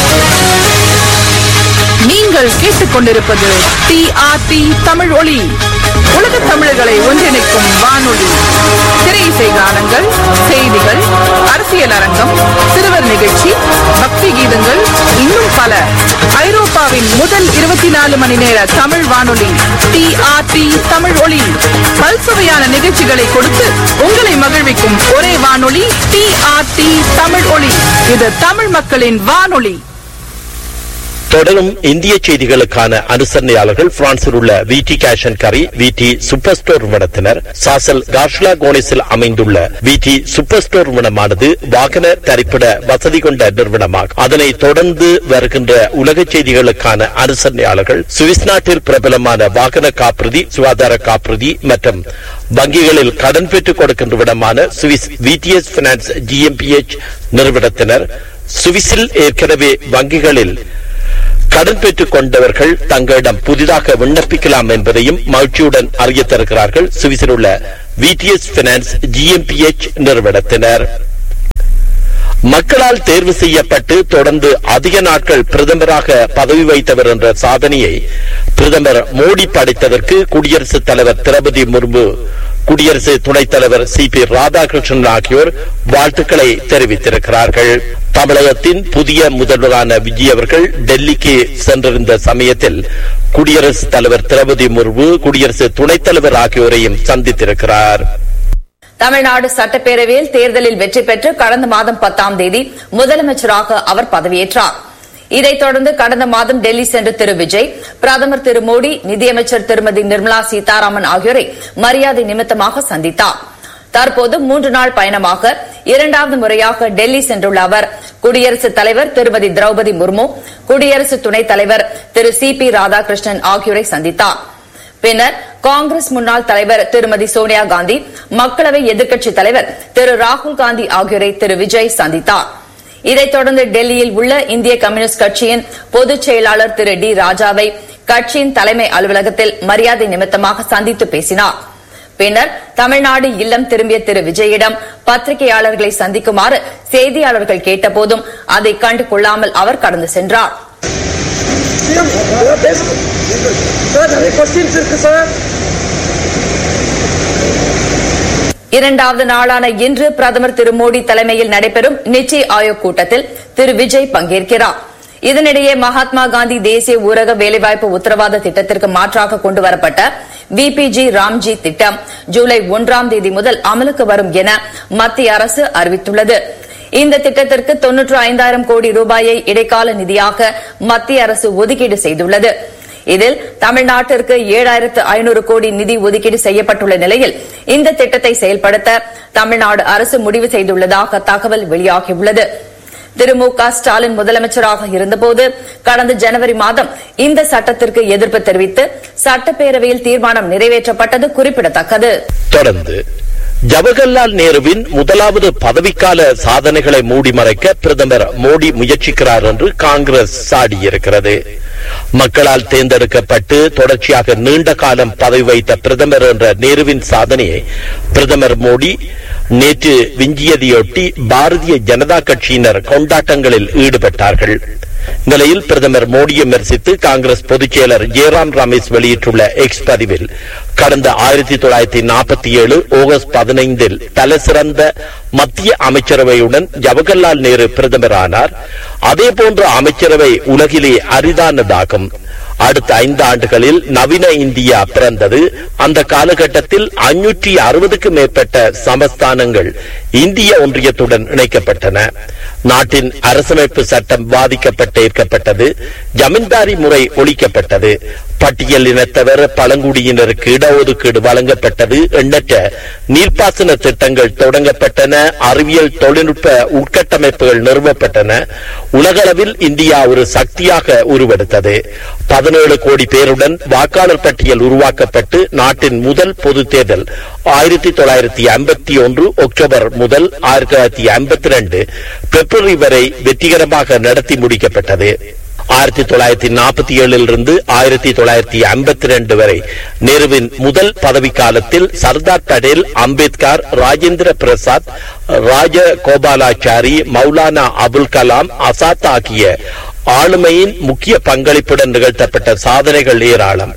நீங்கள் கேட்டுக்கொண்டிருப்பது டிஆர்டி தமிழ் ஒளி உலக தமிழர்களை ஒன்றிணைக்கும் வானொலி திரை இசை கானங்கள் செய்திகள் அரசியல் அரங்கம் சிறுவர் நிகழ்ச்சி பக்தி கீதங்கள் இன்னும் பல ஐரோப்பாவின் முதல் இருபத்தி நாலு மணி நேர தமிழ் வானொலி டிஆர்டி தமிழ் ஒளி பல்சுவையான நிகழ்ச்சிகளை கொடுத்து உங்களை மகிழ்விக்கும் ஒரே வானொலி டிஆர்டி தமிழ் ஒளி இது தமிழ் மக்களின் வானொலி தொடரும் இந்திய செய்திகளுக்கான அனுசரணையாளர்கள் பிரான்சில் உள்ள V T cash and carry V T super store நிறுவனத்தினர் சாசல் கார்ஷ்லா கோனிஸில் அமைந்துள்ள வி டி சூப்பர் ஸ்டோர் நிறுவனமானது வாகன தரிப்பிட வசதி கொண்ட நிறுவனமாகும் அதனைத் தொடர்ந்து வருகின்ற உலக செய்திகளுக்கான அனுசரணையாளர்கள் சுவிஸ் நாட்டில் பிரபலமான வாகன காப்புறுதி சுகாதார காப்புறுதி மற்றும் வங்கிகளில் கடன் பெற்றுக் கொடுக்கின்ற விடமான சுவிஸ் விடிஎஸ் பினான்ஸ் ஜிஎம்பிஎச் நிறுவனத்தினர் சுவிஸில் ஏற்கனவே வங்கிகளில் கடன் பெற்றுக் கொண்டவர்கள் தங்களிடம் புதிதாக விண்ணப்பிக்கலாம் என்பதையும் மகிழ்ச்சியுடன் அறிய தருகிறார்கள் சுவிஸில் உள்ள விடிஎஸ் பினான்ஸ் ஜிஎம்பிஎச் நிறுவனத்தினர் மக்களால் தேர்வு செய்யப்பட்டு தொடர்ந்து அதிக நாட்கள் பிரதமராக பதவி வைத்தவர் என்ற சாதனையை பிரதமர் மோடி படைத்ததற்கு குடியரசுத் தலைவர் திரௌபதி முர்மு குடியரசு துணைத் தலைவர் சி பி ராதாகிருஷ்ணன் ஆகியோர் வாழ்த்துக்களை தெரிவித்திருக்கிறார்கள் தமிழகத்தின் புதிய முதல்வரான விஜய் அவர்கள் டெல்லிக்கு சென்றிருந்த சமயத்தில் குடியரசுத் தலைவர் திரௌபதி முர்மு குடியரசு துணைத் தலைவர் ஆகியோரையும் சந்தித்திருக்கிறார் தமிழ்நாடு சட்டப்பேரவையில் தேர்தலில் வெற்றி பெற்று கடந்த மாதம் பத்தாம் தேதி முதலமைச்சராக அவர் பதவியேற்றார் இதைத் தொடர்ந்து கடந்த மாதம் டெல்லி சென்ற திரு விஜய் பிரதமர் திரு மோடி நிதியமைச்சர் திருமதி நிர்மலா சீதாராமன் ஆகியோரை மரியாதை நிமித்தமாக சந்தித்தார் தற்போது மூன்று நாள் பயணமாக இரண்டாவது முறையாக டெல்லி சென்றுள்ள அவர் குடியரசுத் தலைவர் திருமதி திரௌபதி முர்மு குடியரசு துணைத் தலைவர் திரு சி பி ராதாகிருஷ்ணன் ஆகியோரை சந்தித்தார் பின்னர் காங்கிரஸ் முன்னாள் தலைவர் திருமதி சோனியா காந்தி மக்களவை எதிர்க்கட்சித் தலைவர் திரு ராகுல் காந்தி ஆகியோரை திரு விஜய் சந்தித்தார் இதைத் தொடர்ந்து டெல்லியில் உள்ள இந்திய கம்யூனிஸ்ட் கட்சியின் பொதுச் செயலாளர் திரு டி ராஜாவை கட்சியின் தலைமை அலுவலகத்தில் மரியாதை நிமித்தமாக சந்தித்து பேசினார் பின்னர் தமிழ்நாடு இல்லம் திரும்பிய திரு விஜயிடம் பத்திரிகையாளர்களை சந்திக்குமாறு செய்தியாளர்கள் கேட்டபோதும் அதை கண்டு கொள்ளாமல் அவர் கடந்து சென்றார் சார் நிறைய கொஸ்டின்ஸ் இருக்கு சார் இரண்டாவது நாளான இன்று பிரதமர் திரு மோடி தலைமையில் நடைபெறும் நித்தி ஆயோக் கூட்டத்தில் திரு விஜய் பங்கேற்கிறார் இதனிடையே மகாத்மா காந்தி தேசிய ஊரக வேலைவாய்ப்பு உத்தரவாத திட்டத்திற்கு மாற்றாக கொண்டுவரப்பட்ட விபிஜி ராம்ஜி திட்டம் ஜூலை ஒன்றாம் தேதி முதல் அமலுக்கு வரும் என மத்திய அரசு அறிவித்துள்ளது இந்த திட்டத்திற்கு தொன்னூற்று ஐந்தாயிரம் கோடி ரூபாயை இடைக்கால நிதியாக மத்திய அரசு ஒதுக்கீடு செய்துள்ளது இதில் தமிழ்நாட்டிற்கு ஏழாயிரத்து ஐநூறு கோடி நிதி ஒதுக்கீடு செய்யப்பட்டுள்ள நிலையில் இந்த திட்டத்தை செயல்படுத்த தமிழ்நாடு அரசு முடிவு செய்துள்ளதாக தகவல் வெளியாகியுள்ளது திரு மு க ஸ்டாலின் முதலமைச்சராக இருந்தபோது கடந்த ஜனவரி மாதம் இந்த சட்டத்திற்கு எதிர்ப்பு தெரிவித்து சட்டப்பேரவையில் தீர்மானம் நிறைவேற்றப்பட்டது குறிப்பிடத்தக்கது தொடர்ந்து ஜவஹர்லால் நேருவின் முதலாவது பதவிக்கால சாதனைகளை மூடி மறைக்க பிரதமர் மோடி முயற்சிக்கிறார் என்று காங்கிரஸ் சாடியிருக்கிறது மக்களால் தேர்ந்தெடுக்கப்பட்டு தொடர்ச்சியாக நீண்ட காலம் பதவி வைத்த பிரதமர் என்ற நேருவின் சாதனையை பிரதமர் மோடி நேற்று விஞ்சியதையொட்டி பாரதிய ஜனதா கட்சியினர் கொண்டாட்டங்களில் ஈடுபட்டார்கள் நிலையில் பிரதமர் மோடியை விமர்சித்து காங்கிரஸ் பொதுச் செயலர் ஜெயராம் ரமேஷ் வெளியிட்டுள்ள எக்ஸ் பதிவில் கடந்த ஆயிரத்தி தொள்ளாயிரத்தி நாற்பத்தி ஏழு ஆகஸ்ட் பதினைந்தில் தலைசிறந்த மத்திய அமைச்சரவையுடன் ஜவஹர்லால் நேரு பிரதமரானார் அதேபோன்ற அமைச்சரவை உலகிலே அரிதானதாகும் அடுத்த ஐந்து ஆண்டுகளில் நவீன இந்தியா பிறந்தது அந்த காலகட்டத்தில் அஞ்சூற்றி அறுபதுக்கு மேற்பட்ட சமஸ்தானங்கள் இந்திய ஒன்றியத்துடன் இணைக்கப்பட்டன நாட்டின் அரசமைப்பு சட்டம் பாதிக்கப்பட்டு ஏற்கப்பட்டது ஜமீன்தாரி முறை ஒழிக்கப்பட்டது பட்டியல் இனத்தவர் பழங்குடியினருக்கு இடஒதுக்கீடு வழங்கப்பட்டது எண்ணற்ற நீர்ப்பாசன திட்டங்கள் தொடங்கப்பட்டன அறிவியல் தொழில்நுட்ப உட்கட்டமைப்புகள் நிறுவப்பட்டன உலகளவில் இந்தியா ஒரு சக்தியாக உருவெடுத்தது பதினேழு கோடி பேருடன் வாக்காளர் பட்டியல் உருவாக்கப்பட்டு நாட்டின் முதல் பொது தேர்தல் ஆயிரத்தி தொள்ளாயிரத்தி ஐம்பத்தி ஒன்று அக்டோபர் முதல் ஆயிரத்தி தொள்ளாயிரத்தி ஐம்பத்தி ரெண்டு பிப்ரவரி வரை வெற்றிகரமாக நடத்தி முடிக்கப்பட்டது ஆயிரத்தி தொள்ளாயிரத்தி நாற்பத்தி ஏழில் இருந்து ஆயிரத்தி தொள்ளாயிரத்தி ஐம்பத்தி ரெண்டு வரை நேருவின் முதல் பதவி காலத்தில் சர்தார் படேல் அம்பேத்கர் ராஜேந்திர பிரசாத் ராஜ கோபாலாச்சாரி மௌலானா அபுல் கலாம் அசாத் ஆகிய ஆளுமையின் முக்கிய பங்களிப்புடன் நிகழ்த்தப்பட்ட சாதனைகள் ஏராளம்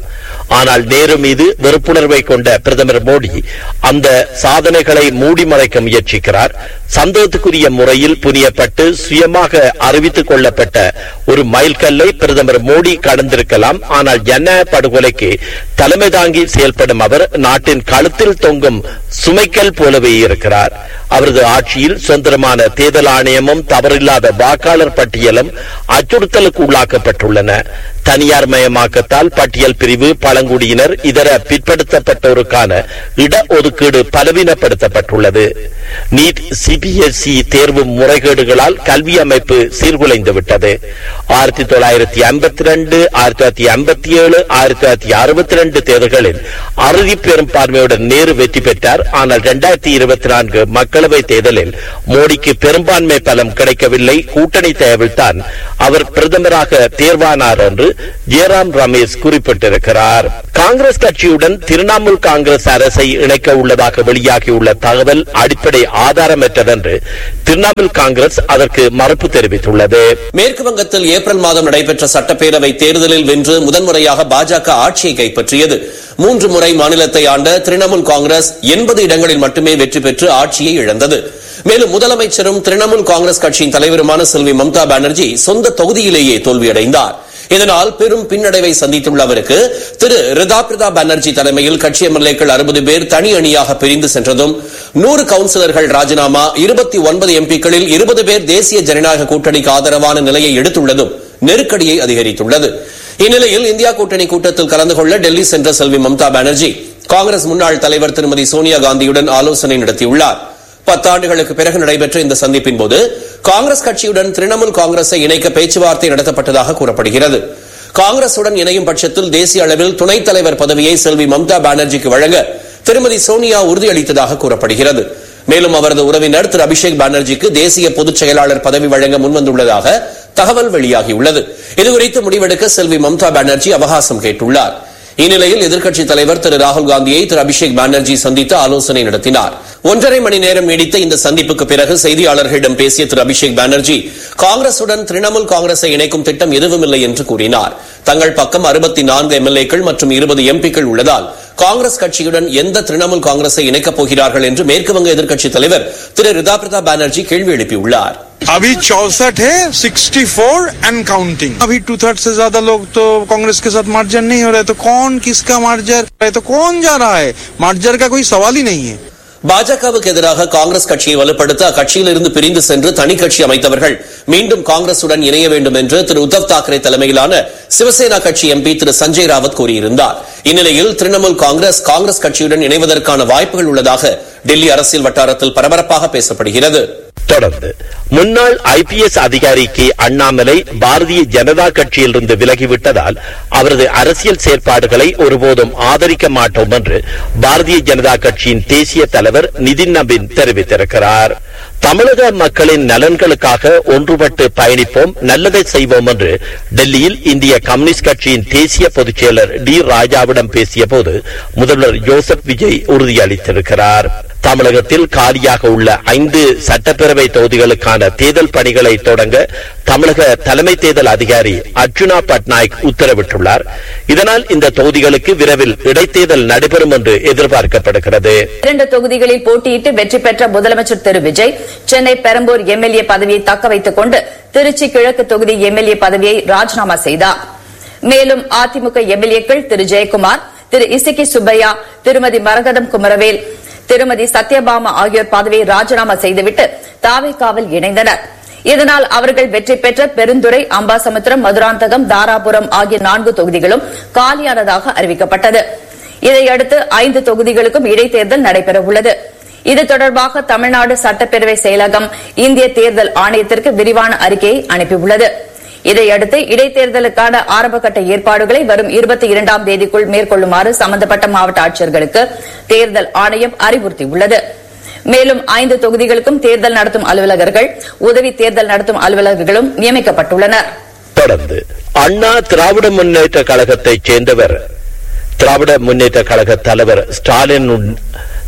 ஆனால் நேரு மீது வெறுப்புணர்வை கொண்ட பிரதமர் மோடி அந்த சாதனைகளை மூடி மறைக்க முயற்சிக்கிறார் சந்தேகத்துக்குரிய முறையில் புனியப்பட்டு சுயமாக அறிவித்துக் கொள்ளப்பட்ட ஒரு மைல்கல்லை பிரதமர் மோடி கடந்திருக்கலாம் ஆனால் ஜனநாயக படுகொலைக்கு தலைமை தாங்கி செயல்படும் அவர் நாட்டின் கழுத்தில் தொங்கும் சுமைக்கல் போலவே இருக்கிறார் அவரது ஆட்சியில் சுதந்திரமான தேர்தல் ஆணையமும் தவறில்லாத வாக்காளர் பட்டியலும் அச்சுறுத்தலுக்கு உள்ளாக்கப்பட்டுள்ளன தனியார் மயமாக்கத்தால் பட்டியல் பிரிவு பழங்குடியினர் இதர பிற்படுத்தப்பட்டோருக்கான இடஒதுக்கீடு பலவீனப்படுத்தப்பட்டுள்ளது நீட் சிபிஎஸ்இ தேர்வு முறைகேடுகளால் கல்வி அமைப்பு சீர்குலைந்து விட்டது ஆயிரத்தி தொள்ளாயிரத்தி ஐம்பத்தி ரெண்டு ஆயிரத்தி தொள்ளாயிரத்தி ஐம்பத்தி ஏழு ஆயிரத்தி தொள்ளாயிரத்தி அறுபத்தி ரெண்டு தேர்தல்களில் அறுதி பெரும்பான்மையுடன் நேரு வெற்றி பெற்றார் ஆனால் இரண்டாயிரத்தி இருபத்தி நான்கு மக்களவை தேர்தலில் மோடிக்கு பெரும்பான்மை பலம் கிடைக்கவில்லை கூட்டணி தேவைத்தான் அவர் பிரதமராக தேர்வானார் என்று ஜெயராம் ரமேஷ் குறிப்பிட்டிருக்கிறார் காங்கிரஸ் கட்சியுடன் திரிணாமுல் காங்கிரஸ் அரசை இணைக்க உள்ளதாக வெளியாகியுள்ள தகவல் அடிப்படை ஆதாரமற்றதென்று திரிணாமுல் காங்கிரஸ் அதற்கு மறுப்பு தெரிவித்துள்ளது மேற்கு வங்கத்தில் ஏப்ரல் மாதம் நடைபெற்ற சட்டப்பேரவை தேர்தலில் வென்று முதன்முறையாக பாஜக ஆட்சியை கைப்பற்றியது மூன்று முறை மாநிலத்தை ஆண்ட திரிணாமுல் காங்கிரஸ் எண்பது இடங்களில் மட்டுமே வெற்றி பெற்று ஆட்சியை இழந்தது மேலும் முதலமைச்சரும் திரிணாமுல் காங்கிரஸ் கட்சியின் தலைவருமான செல்வி மம்தா பானர்ஜி சொந்த தொகுதியிலேயே தோல்வியடைந்தார் இதனால் பெரும் பின்னடைவை சந்தித்துள்ள அவருக்கு திரு ரிதாபிரதா பானர்ஜி தலைமையில் கட்சி எம்எல்ஏக்கள் அறுபது பேர் தனி அணியாக பிரிந்து சென்றதும் நூறு கவுன்சிலர்கள் ராஜினாமா இருபத்தி ஒன்பது எம்பிக்களில் இருபது பேர் தேசிய ஜனநாயக கூட்டணிக்கு ஆதரவான நிலையை எடுத்துள்ளதும் நெருக்கடியை அதிகரித்துள்ளது இந்நிலையில் இந்தியா கூட்டணி கூட்டத்தில் கலந்து கொள்ள டெல்லி சென்ற செல்வி மம்தா பானர்ஜி காங்கிரஸ் முன்னாள் தலைவர் திருமதி சோனியா காந்தியுடன் ஆலோசனை நடத்தியுள்ளார் பத்தாண்டுகளுக்கு பிறகு நடைபெற்ற இந்த சந்திப்பின் போது காங்கிரஸ் கட்சியுடன் திரிணாமுல் காங்கிரஸை இணைக்க பேச்சுவார்த்தை நடத்தப்பட்டதாக கூறப்படுகிறது காங்கிரசுடன் இணையும் பட்சத்தில் தேசிய அளவில் துணைத் தலைவர் பதவியை செல்வி மம்தா பானர்ஜிக்கு வழங்க திருமதி சோனியா உறுதியளித்ததாக கூறப்படுகிறது மேலும் அவரது உறவினர் திரு அபிஷேக் பானர்ஜிக்கு தேசிய பொதுச் செயலாளர் பதவி வழங்க முன்வந்துள்ளதாக தகவல் வெளியாகியுள்ளது இதுகுறித்து முடிவெடுக்க செல்வி மம்தா பானர்ஜி அவகாசம் கேட்டுள்ளார் இந்நிலையில் எதிர்க்கட்சித் தலைவர் திரு ராகுல் காந்தியை திரு அபிஷேக் பானர்ஜி சந்தித்து ஆலோசனை நடத்தினார் ஒன்றரை மணி நேரம் நீடித்த இந்த சந்திப்புக்கு பிறகு செய்தியாளர்களிடம் பேசிய திரு அபிஷேக் பானர்ஜி காங்கிரசுடன் திரிணாமுல் காங்கிரஸை இணைக்கும் திட்டம் எதுவுமில்லை என்று கூறினார் தங்கள் பக்கம் அறுபத்தி நான்கு எம்எல்ஏக்கள் மற்றும் இருபது எம்பிக்கள் உள்ளதால் காங்கிரஸ் கட்சியுடன் எந்த திரிணாமுல் காங்கிரஸை இணைக்கப் போகிறார்கள் என்று மேற்குவங்க எதிர்க்கட்சித் தலைவர் திரு ரிதாபிரதா பானர்ஜி கேள்வி எழுப்பியுள்ளார் अभी चौसठ है 64 एंड काउंटिंग अभी टू थर्ड से ज्यादा लोग तो कांग्रेस के साथ मार्जर नहीं हो रहे तो कौन किसका मार्जर है तो कौन जा रहा है मार्जर का कोई सवाल ही नहीं है பாஜகவுக்கு எதிராக காங்கிரஸ் கட்சியை வலுப்படுத்த அக்கட்சியிலிருந்து பிரிந்து சென்று தனி கட்சி அமைத்தவர்கள் மீண்டும் காங்கிரசுடன் இணைய வேண்டும் என்று திரு உத்தவ் தாக்கரே தலைமையிலான சிவசேனா கட்சி எம்பி திரு சஞ்சய் ராவத் கூறியிருந்தார் இந்நிலையில் திரிணாமுல் காங்கிரஸ் காங்கிரஸ் கட்சியுடன் இணைவதற்கான வாய்ப்புகள் உள்ளதாக டெல்லி அரசியல் வட்டாரத்தில் பரபரப்பாக பேசப்படுகிறது தொடர்ந்து முன்னாள் ஐபிஎஸ் அதிகாரிக்கு அண்ணாமலை பாரதிய ஜனதா கட்சியிலிருந்து விலகிவிட்டதால் அவரது அரசியல் செயற்பாடுகளை ஒருபோதும் ஆதரிக்க மாட்டோம் என்று பாரதிய ஜனதா கட்சியின் தேசிய தலைவர் நிதின் நபின் தெரிவித்திருக்கிறார் தமிழக மக்களின் நலன்களுக்காக ஒன்றுபட்டு பயணிப்போம் நல்லதை செய்வோம் என்று டெல்லியில் இந்திய கம்யூனிஸ்ட் கட்சியின் தேசிய பொதுச் செயலர் டி ராஜாவிடம் பேசிய போது முதல்வர் ஜோசப் விஜய் உறுதியளித்திருக்கிறார் தமிழகத்தில் காலியாக உள்ள ஐந்து சட்டப்பேரவை தொகுதிகளுக்கான தேர்தல் பணிகளை தொடங்க தமிழக தலைமை தேர்தல் அதிகாரி அர்ஜுனா பட்நாயக் உத்தரவிட்டுள்ளார் இதனால் இந்த தொகுதிகளுக்கு விரைவில் இடைத்தேர்தல் நடைபெறும் என்று எதிர்பார்க்கப்படுகிறது இரண்டு தொகுதிகளில் போட்டியிட்டு வெற்றி பெற்ற முதலமைச்சர் திரு விஜய் சென்னை பெரம்பூர் எம்எல்ஏ பதவியை தக்க வைத்துக் கொண்டு திருச்சி கிழக்கு தொகுதி எம்எல்ஏ பதவியை ராஜினாமா செய்தார் மேலும் அதிமுக எம்எல்ஏக்கள் திரு ஜெயக்குமார் திரு இசக்கி சுப்பையா திருமதி மரகதம் குமரவேல் திருமதி சத்யபாமா ஆகியோர் பதவியை ராஜினாமா செய்துவிட்டு தாவேக்காவில் இணைந்தனர் இதனால் அவர்கள் வெற்றி பெற்ற பெருந்துறை அம்பாசமுத்திரம் மதுராந்தகம் தாராபுரம் ஆகிய நான்கு தொகுதிகளும் காலியானதாக அறிவிக்கப்பட்டது இதையடுத்து ஐந்து தொகுதிகளுக்கும் இடைத்தேர்தல் நடைபெறவுள்ளது இது தொடர்பாக தமிழ்நாடு சட்டப்பேரவை செயலகம் இந்திய தேர்தல் ஆணையத்திற்கு விரிவான அறிக்கையை அனுப்பியுள்ளது இதையடுத்து இடைத்தேர்தலுக்கான ஆரம்பகட்ட ஏற்பாடுகளை வரும் இருபத்தி இரண்டாம் தேதிக்குள் மேற்கொள்ளுமாறு சம்பந்தப்பட்ட மாவட்ட ஆட்சியர்களுக்கு தேர்தல் ஆணையம் அறிவுறுத்தியுள்ளது மேலும் ஐந்து தொகுதிகளுக்கும் தேர்தல் நடத்தும் அலுவலகர்கள் உதவி தேர்தல் நடத்தும் அலுவலர்களும் நியமிக்கப்பட்டுள்ளனர் தொடர்ந்து அண்ணா திராவிட முன்னேற்ற கழகத்தைச் சேர்ந்தவர் திராவிட முன்னேற்ற கழக தலைவர் ஸ்டாலின்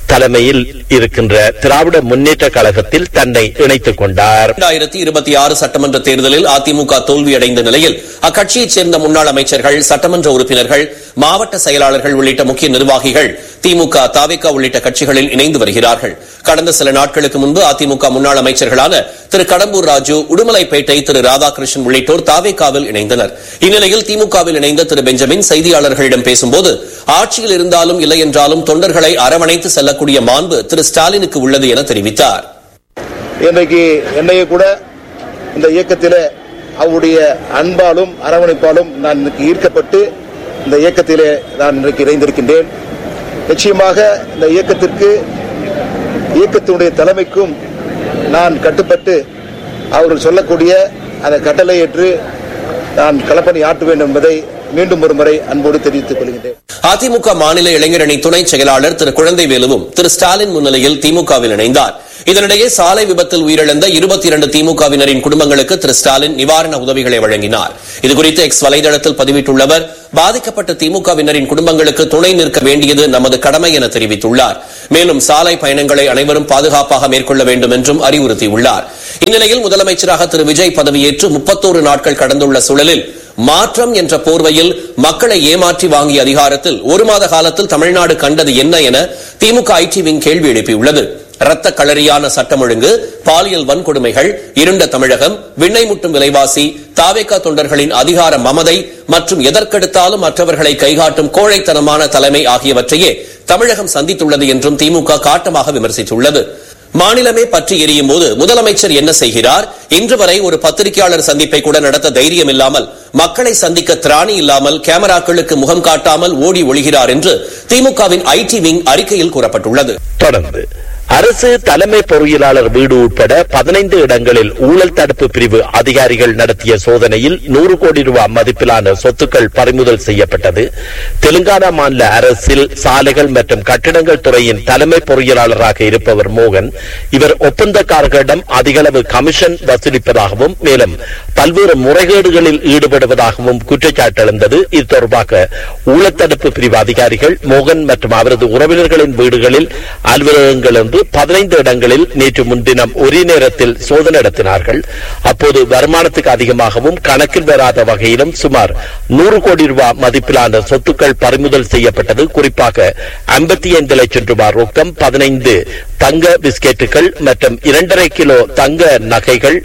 தலைமையில் இருக்கின்ற திராவிட முன்னேற்ற கழகத்தில் தன்னை இணைத்துக் கொண்டார் இரண்டாயிரத்தி இருபத்தி ஆறு சட்டமன்ற தேர்தலில் அதிமுக தோல்வியடைந்த நிலையில் அக்கட்சியைச் சேர்ந்த முன்னாள் அமைச்சர்கள் சட்டமன்ற உறுப்பினர்கள் மாவட்ட செயலாளர்கள் உள்ளிட்ட முக்கிய நிர்வாகிகள் திமுக தாவேகா உள்ளிட்ட கட்சிகளில் இணைந்து வருகிறார்கள் கடந்த சில நாட்களுக்கு முன்பு அதிமுக முன்னாள் அமைச்சர்களான திரு கடம்பூர் ராஜு உடுமலைப்பேட்டை திரு ராதாகிருஷ்ணன் உள்ளிட்டோர் தாவேகாவில் இணைந்தனர் இந்நிலையில் திமுகவில் இணைந்த திரு பெஞ்சமின் செய்தியாளர்களிடம் பேசும்போது ஆட்சியில் இருந்தாலும் இல்லை என்றாலும் தொண்டர்களை அரவணைத்து செல்லக்கூடிய மாண்பு திரு ஸ்டாலினுக்கு உள்ளது என தெரிவித்தார் இன்றைக்கு என்னைய கூட இந்த இயக்கத்திலே அவருடைய அன்பாலும் அரவணைப்பாலும் நான் இன்னைக்கு ஈர்க்கப்பட்டு இந்த இயக்கத்திலே நான் இன்றைக்கு இணைந்திருக்கின்றேன் நிச்சயமாக இந்த இயக்கத்திற்கு இயக்கத்தினுடைய தலைமைக்கும் நான் கட்டுப்பட்டு அவர்கள் சொல்லக்கூடிய அந்த கட்டளை ஏற்று நான் களப்பணி ஆற்ற வேண்டும் என்பதை மீண்டும் ஒரு முறை அன்போடு தெரிவித்துக் கொள்கின்றேன் அதிமுக மாநில இளைஞரணி துணை செயலாளர் திரு குழந்தைவேலுவும் திரு ஸ்டாலின் முன்னிலையில் திமுகவில் இணைந்தார் இதனிடையே சாலை விபத்தில் உயிரிழந்த இருபத்தி இரண்டு திமுகவினரின் குடும்பங்களுக்கு திரு ஸ்டாலின் நிவாரண உதவிகளை வழங்கினார் இதுகுறித்து எக்ஸ் வலைதளத்தில் பதிவிட்டுள்ளவர் பாதிக்கப்பட்ட திமுகவினரின் குடும்பங்களுக்கு துணை நிற்க வேண்டியது நமது கடமை என தெரிவித்துள்ளார் மேலும் சாலை பயணங்களை அனைவரும் பாதுகாப்பாக மேற்கொள்ள வேண்டும் என்றும் அறிவுறுத்தியுள்ளார் இந்நிலையில் முதலமைச்சராக திரு விஜய் பதவியேற்று முப்பத்தோரு நாட்கள் கடந்துள்ள சூழலில் மாற்றம் என்ற போர்வையில் மக்களை ஏமாற்றி வாங்கிய அதிகாரத்தில் ஒரு மாத காலத்தில் தமிழ்நாடு கண்டது என்ன என திமுக ஐடி விங் கேள்வி எழுப்பியுள்ளது இரத்த களரியான சட்டம் ஒழுங்கு பாலியல் வன்கொடுமைகள் இருண்ட தமிழகம் விண்ணை முட்டும் விலைவாசி தாவேகா தொண்டர்களின் அதிகார மமதை மற்றும் எதற்கெடுத்தாலும் மற்றவர்களை கைகாட்டும் கோழைத்தனமான தலைமை ஆகியவற்றையே தமிழகம் சந்தித்துள்ளது என்றும் திமுக காட்டமாக விமர்சித்துள்ளது மாநிலமே பற்றி எரியும் போது முதலமைச்சர் என்ன செய்கிறார் இன்று வரை ஒரு பத்திரிகையாளர் சந்திப்பை கூட நடத்த தைரியம் இல்லாமல் மக்களை சந்திக்க திராணி இல்லாமல் கேமராக்களுக்கு முகம் காட்டாமல் ஓடி ஒழிகிறார் என்று திமுகவின் ஐடி விங் அறிக்கையில் கூறப்பட்டுள்ளது தொடர்ந்து அரசு தலைமை பொறியியலாளர் வீடு உட்பட பதினைந்து இடங்களில் ஊழல் தடுப்பு பிரிவு அதிகாரிகள் நடத்திய சோதனையில் நூறு கோடி ரூபாய் மதிப்பிலான சொத்துக்கள் பறிமுதல் செய்யப்பட்டது தெலுங்கானா மாநில அரசில் சாலைகள் மற்றும் கட்டிடங்கள் துறையின் தலைமை பொறியியலாளராக இருப்பவர் மோகன் இவர் ஒப்பந்தக்காரர்களிடம் அதிகளவு கமிஷன் வசூலிப்பதாகவும் மேலும் பல்வேறு முறைகேடுகளில் ஈடுபடுவதாகவும் குற்றச்சாட்டு எழுந்தது இது தொடர்பாக ஊழல் தடுப்பு பிரிவு அதிகாரிகள் மோகன் மற்றும் அவரது உறவினர்களின் வீடுகளில் அலுவலகங்கள் என்று பதினைந்து இடங்களில் நேற்று முன்தினம் ஒரே நேரத்தில் சோதனை நடத்தினார்கள் அப்போது வருமானத்துக்கு அதிகமாகவும் கணக்கில் வராத வகையிலும் சுமார் நூறு கோடி ரூபாய் மதிப்பிலான சொத்துக்கள் பறிமுதல் செய்யப்பட்டது குறிப்பாக ஐம்பத்தி ஐந்து லட்சம் ரூபாய் ரொக்கம் பதினைந்து தங்க பிஸ்கெட்டுகள் மற்றும் இரண்டரை கிலோ தங்க நகைகள்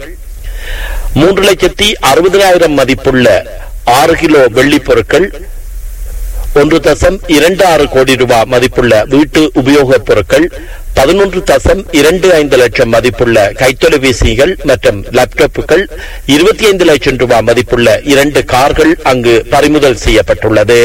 மூன்று லட்சத்தி அறுபதாயிரம் மதிப்புள்ள ஆறு கிலோ வெள்ளிப் பொருட்கள் ஒன்று தசம் இரண்டு ஆறு கோடி ரூபாய் மதிப்புள்ள வீட்டு உபயோகப் பொருட்கள் பதினொன்று தசம் இரண்டு ஐந்து லட்சம் மதிப்புள்ள கைத்தொலைபேசிகள் மற்றும் லேப்டாப்புகள் இருபத்தி ஐந்து லட்சம் ரூபாய் மதிப்புள்ள இரண்டு கார்கள் அங்கு பறிமுதல் செய்யப்பட்டுள்ளது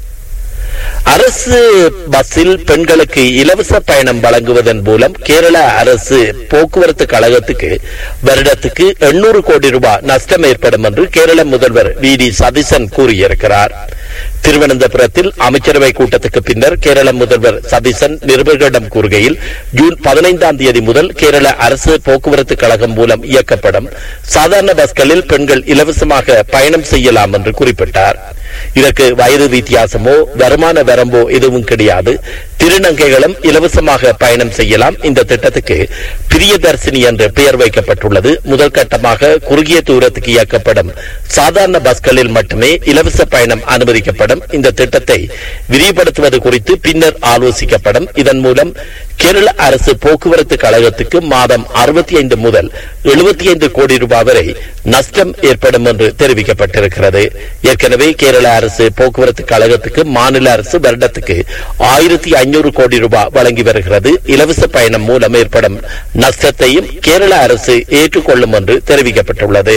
அரசு பஸ்ஸில் பெண்களுக்கு இலவச பயணம் வழங்குவதன் மூலம் கேரள அரசு போக்குவரத்து கழகத்துக்கு வருடத்துக்கு எண்ணூறு கோடி ரூபாய் நஷ்டம் ஏற்படும் என்று கேரள முதல்வர் வி டி சதீசன் கூறியிருக்கிறார் திருவனந்தபுரத்தில் அமைச்சரவை கூட்டத்துக்கு பின்னர் கேரள முதல்வர் சதீசன் நிருபர்களிடம் கூறுகையில் ஜூன் பதினைந்தாம் தேதி முதல் கேரள அரசு போக்குவரத்து கழகம் மூலம் இயக்கப்படும் சாதாரண பஸ்களில் பெண்கள் இலவசமாக பயணம் செய்யலாம் என்று குறிப்பிட்டார் இதற்கு வயது வித்தியாசமோ வருமான வரம்போ எதுவும் கிடையாது திருநங்கைகளும் இலவசமாக பயணம் செய்யலாம் இந்த திட்டத்துக்கு பிரியதர்சினி என்று பெயர் வைக்கப்பட்டுள்ளது முதல் கட்டமாக குறுகிய தூரத்துக்கு இயக்கப்படும் சாதாரண பஸ்களில் மட்டுமே இலவச பயணம் அனுமதிக்கப்படும் இந்த திட்டத்தை விரிவுபடுத்துவது குறித்து பின்னர் ஆலோசிக்கப்படும் இதன் மூலம் கேரள அரசு போக்குவரத்து கழகத்துக்கு மாதம் அறுபத்தி ஐந்து முதல் எழுபத்தி ஐந்து கோடி ரூபாய் வரை நஷ்டம் ஏற்படும் என்று தெரிவிக்கப்பட்டிருக்கிறது ஏற்கனவே கேரள அரசு போக்குவரத்து கழகத்துக்கு மாநில அரசு வருடத்துக்கு ஆயிரத்தி ஐநூறு கோடி ரூபாய் வழங்கி வருகிறது இலவச பயணம் மூலம் ஏற்படும் நஷ்டத்தையும் கேரள அரசு ஏற்றுக்கொள்ளும் என்று தெரிவிக்கப்பட்டுள்ளது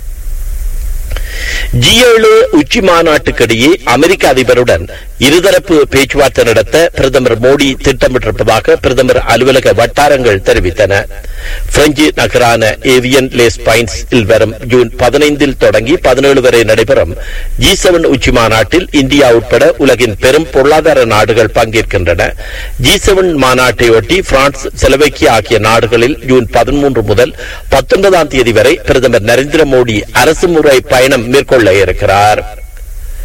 ஜி ஏழு உச்சி மாநாட்டுக்கிடையே அமெரிக்க அதிபருடன் இருதரப்பு பேச்சுவார்த்தை நடத்த பிரதமர் மோடி திட்டமிட்டிருப்பதாக பிரதமர் அலுவலக வட்டாரங்கள் தெரிவித்தன பிரெஞ்சு நகரான ஏவியன் லேஸ் பைன்ஸ் இல் வரும் ஜூன் பதினைந்தில் தொடங்கி பதினேழு வரை நடைபெறும் ஜி செவன் உச்சி மாநாட்டில் இந்தியா உட்பட உலகின் பெரும் பொருளாதார நாடுகள் பங்கேற்கின்றன ஜி செவன் மாநாட்டையொட்டி பிரான்ஸ் செலவைக்கிய ஆகிய நாடுகளில் ஜூன் பதிமூன்று முதல் பத்தொன்பதாம் தேதி வரை பிரதமர் நரேந்திர மோடி அரசு முறை பயணம் மேற்கொள்ள இருக்கிறார்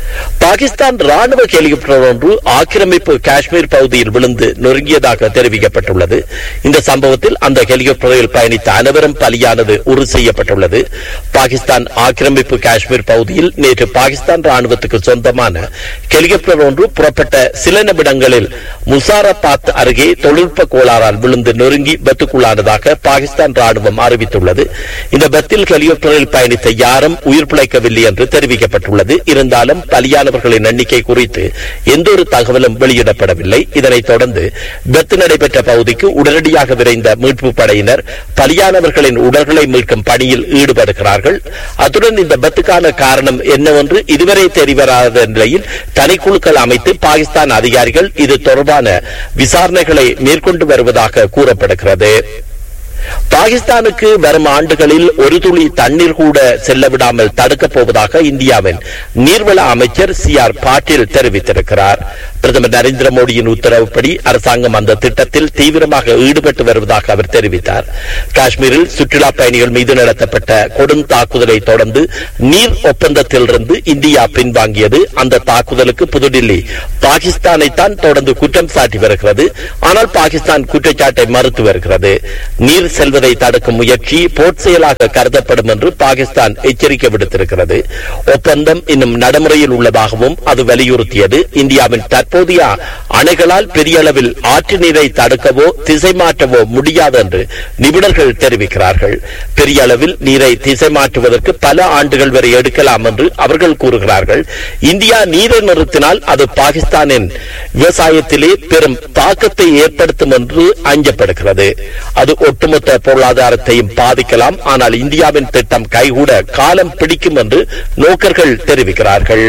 பாகிஸ்தான் ராணுவ ஹெலிகாப்டர் ஒன்று ஆக்கிரமிப்பு காஷ்மீர் பகுதியில் விழுந்து நொறுங்கியதாக தெரிவிக்கப்பட்டுள்ளது இந்த சம்பவத்தில் அந்த ஹெலிகாப்டரில் பயணித்த அனைவரும் பலியானது உறுதி செய்யப்பட்டுள்ளது பாகிஸ்தான் ஆக்கிரமிப்பு காஷ்மீர் பகுதியில் நேற்று பாகிஸ்தான் ராணுவத்துக்கு சொந்தமான ஹெலிகாப்டர் ஒன்று புறப்பட்ட சில நிமிடங்களில் முசாரபாத் அருகே தொழில்நுட்ப கோளாறால் விழுந்து நொறுங்கி பத்துக்குள்ளானதாக பாகிஸ்தான் ராணுவம் அறிவித்துள்ளது இந்த பத்தில் ஹெலிகாப்டரில் பயணித்த யாரும் உயிர் பிழைக்கவில்லை என்று தெரிவிக்கப்பட்டுள்ளது இருந்தாலும் பலியானவர்களின் எண்ணிக்கை குறித்து எந்தொரு தகவலும் வெளியிடப்படவில்லை இதனைத் தொடர்ந்து பத்து நடைபெற்ற பகுதிக்கு உடனடியாக விரைந்த மீட்பு படையினர் பலியானவர்களின் உடல்களை மீட்கும் பணியில் ஈடுபடுகிறார்கள் அத்துடன் இந்த பத்துக்கான காரணம் என்னவென்று இதுவரை தெரிவராத நிலையில் தனிக்குழுக்கள் அமைத்து பாகிஸ்தான் அதிகாரிகள் இது தொடர்பான விசாரணைகளை மேற்கொண்டு வருவதாக கூறப்படுகிறது பாகிஸ்தானுக்கு வரும் ஆண்டுகளில் ஒரு துளி தண்ணீர் கூட செல்ல விடாமல் தடுக்கப் போவதாக இந்தியாவின் நீர்வள அமைச்சர் சி ஆர் பாட்டீல் தெரிவித்திருக்கிறார் பிரதமர் நரேந்திர மோடியின் உத்தரவுப்படி அரசாங்கம் அந்த திட்டத்தில் தீவிரமாக ஈடுபட்டு வருவதாக அவர் தெரிவித்தார் காஷ்மீரில் சுற்றுலா பயணிகள் மீது நடத்தப்பட்ட கொடும் தாக்குதலை தொடர்ந்து நீர் ஒப்பந்தத்திலிருந்து இந்தியா பின்வாங்கியது அந்த தாக்குதலுக்கு புதுடில்லி பாகிஸ்தானைத்தான் தொடர்ந்து குற்றம் சாட்டி வருகிறது ஆனால் பாகிஸ்தான் குற்றச்சாட்டை மறுத்து வருகிறது நீர் செல்வதை தடுக்கும் முயற்சி போட் செயலாக கருதப்படும் என்று பாகிஸ்தான் எச்சரிக்கை விடுத்திருக்கிறது ஒப்பந்தம் இன்னும் நடைமுறையில் உள்ளதாகவும் அது வலியுறுத்தியது இந்தியாவின் தற்போதைய அணைகளால் பெரிய அளவில் ஆற்று நீரை தடுக்கவோ திசை மாற்றவோ முடியாது என்று நிபுணர்கள் தெரிவிக்கிறார்கள் பெரிய அளவில் நீரை திசை மாற்றுவதற்கு பல ஆண்டுகள் வரை எடுக்கலாம் என்று அவர்கள் கூறுகிறார்கள் இந்தியா நீரை நிறுத்தினால் அது பாகிஸ்தானின் விவசாயத்திலே பெரும் தாக்கத்தை ஏற்படுத்தும் என்று அஞ்சப்படுகிறது அது ஒட்டுமொத்த பொருளாதாரத்தையும் பாதிக்கலாம் ஆனால் இந்தியாவின் திட்டம் கைகூட காலம் பிடிக்கும் என்று நோக்கர்கள் தெரிவிக்கிறார்கள்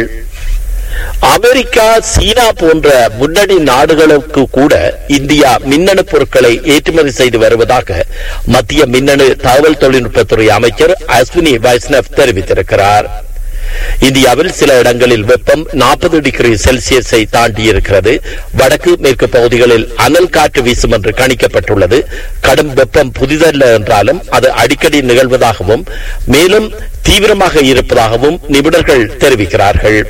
அமெரிக்கா சீனா போன்ற முன்னணி நாடுகளுக்கு கூட இந்தியா மின்னணு பொருட்களை ஏற்றுமதி செய்து வருவதாக மத்திய மின்னணு தகவல் தொழில்நுட்பத்துறை அமைச்சர் அஸ்வினி வைஷ்ணவ் தெரிவித்திருக்கிறார் இந்தியாவில் சில இடங்களில் வெப்பம் நாற்பது டிகிரி செல்சியஸை தாண்டியிருக்கிறது வடக்கு மேற்கு பகுதிகளில் அனல் காற்று வீசும் என்று கணிக்கப்பட்டுள்ளது கடும் வெப்பம் புதிதல்ல என்றாலும் அது அடிக்கடி நிகழ்வதாகவும் மேலும் தீவிரமாக இருப்பதாகவும் நிபுணர்கள் தெரிவிக்கிறார்கள்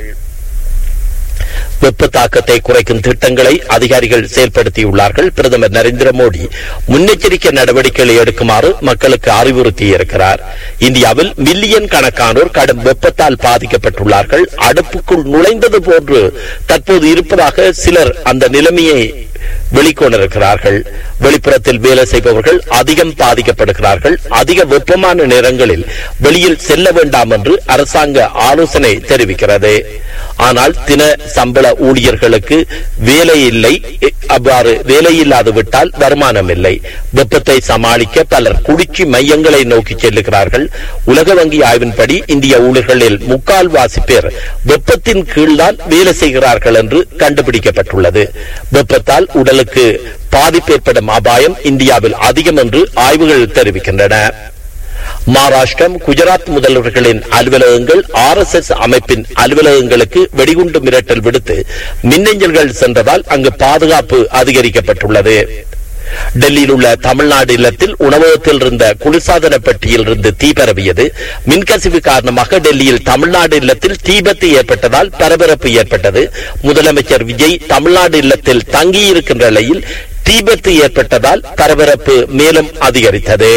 வெப்ப தாக்கத்தை குறைக்கும் திட்டங்களை அதிகாரிகள் செயல்படுத்தியுள்ளார்கள் பிரதமர் நரேந்திர மோடி முன்னெச்சரிக்கை நடவடிக்கைகளை எடுக்குமாறு மக்களுக்கு அறிவுறுத்தியிருக்கிறார் இந்தியாவில் மில்லியன் கணக்கானோர் கடும் வெப்பத்தால் பாதிக்கப்பட்டுள்ளார்கள் அடுப்புக்குள் நுழைந்தது போன்று தற்போது இருப்பதாக சிலர் அந்த நிலைமையை வெளிக்கொண்டிருக்கிறார்கள் வெளிப்புறத்தில் வேலை செய்பவர்கள் அதிகம் பாதிக்கப்படுகிறார்கள் அதிக வெப்பமான நேரங்களில் வெளியில் செல்ல வேண்டாம் என்று அரசாங்க ஆலோசனை தெரிவிக்கிறது ஆனால் தின சம்பள ஊழியர்களுக்கு வேலை இல்லை அவ்வாறு வேலை இல்லாது விட்டால் வருமானம் இல்லை வெப்பத்தை சமாளிக்க பலர் குடிச்சி மையங்களை நோக்கி செல்லுகிறார்கள் உலக வங்கி ஆய்வின்படி இந்திய ஊழியர்களில் முக்கால் வாசி பேர் வெப்பத்தின் கீழ்தான் வேலை செய்கிறார்கள் என்று கண்டுபிடிக்கப்பட்டுள்ளது வெப்பத்தால் உடலுக்கு பாதிப்பு ஏற்படும் அபாயம் இந்தியாவில் அதிகம் என்று ஆய்வுகள் தெரிவிக்கின்றன மகாராஷ்டிரம் குஜராத் முதல்வர்களின் அலுவலகங்கள் ஆர் எஸ் எஸ் அமைப்பின் அலுவலகங்களுக்கு வெடிகுண்டு மிரட்டல் விடுத்து மின்னஞ்சல்கள் சென்றதால் அங்கு பாதுகாப்பு அதிகரிக்கப்பட்டுள்ளது டெல்லியில் உள்ள தமிழ்நாடு இல்லத்தில் உணவகத்தில் இருந்த குளிர்சாதன பெட்டியில் இருந்து தீ பரவியது மின்கசிவு காரணமாக டெல்லியில் தமிழ்நாடு இல்லத்தில் தீபத்து ஏற்பட்டதால் பரபரப்பு ஏற்பட்டது முதலமைச்சர் விஜய் தமிழ்நாடு இல்லத்தில் தங்கியிருக்கின்ற நிலையில் தீபத்து ஏற்பட்டதால் பரபரப்பு மேலும் அதிகரித்தது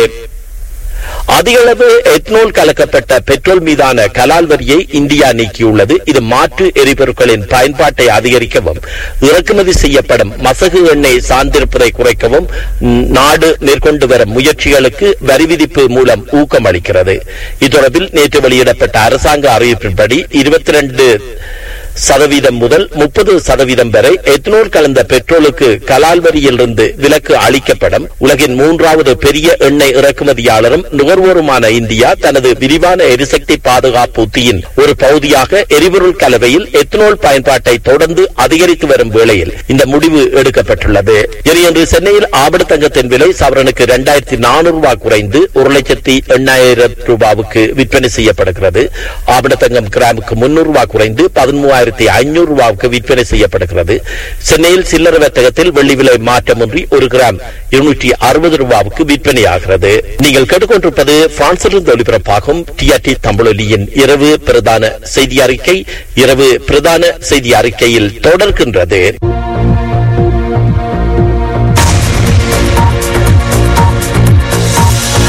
அதிகளவு எத்னோல் கலக்கப்பட்ட பெட்ரோல் மீதான கலால் வரியை இந்தியா நீக்கியுள்ளது இது மாற்று எரிபொருட்களின் பயன்பாட்டை அதிகரிக்கவும் இறக்குமதி செய்யப்படும் மசகு எண்ணெய் சார்ந்திருப்பதை குறைக்கவும் நாடு மேற்கொண்டு வரும் முயற்சிகளுக்கு வரி விதிப்பு மூலம் ஊக்கம் அளிக்கிறது இத்தொடர்பில் நேற்று வெளியிடப்பட்ட அரசாங்க அறிவிப்பின்படி இருபத்தி ரெண்டு சதவீதம் முதல் முப்பது சதவீதம் வரை எத்தனோல் கலந்த பெட்ரோலுக்கு கலால் வரியிலிருந்து விலக்கு அளிக்கப்படும் உலகின் மூன்றாவது பெரிய எண்ணெய் இறக்குமதியாளரும் நுகர்வோருமான இந்தியா தனது விரிவான எரிசக்தி பாதுகாப்பு உத்தியின் ஒரு பகுதியாக எரிபொருள் கலவையில் எத்தனோல் பயன்பாட்டை தொடர்ந்து அதிகரித்து வரும் வேளையில் இந்த முடிவு எடுக்கப்பட்டுள்ளது இன்று சென்னையில் ஆபடு தங்கத்தின் விலை சவரனுக்கு இரண்டாயிரத்தி நானூறு ரூபாய் குறைந்து ஒரு லட்சத்தி எண்ணாயிரம் ரூபாவுக்கு விற்பனை செய்யப்படுகிறது ஆபடு தங்கம் கிராமுக்கு முன்னூறு ரூபாய் குறைந்து பதிமூவாயிரம் மூவாயிரத்தி ஐநூறு ரூபாவுக்கு விற்பனை செய்யப்படுகிறது சென்னையில் சில்லறை வர்த்தகத்தில் வெள்ளி விலை மாற்றமின்றி ஒரு கிராம் இருநூற்றி அறுபது ரூபாவுக்கு விற்பனையாகிறது நீங்கள் கேட்டுக்கொண்டிருப்பது பிரான்சிலிருந்து ஒலிபரப்பாகும் டிஆர்டி தமிழொலியின் இரவு பிரதான செய்தி அறிக்கை இரவு பிரதான செய்தி அறிக்கையில் தொடர்கின்றது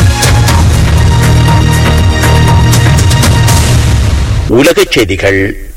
உலகச் செய்திகள்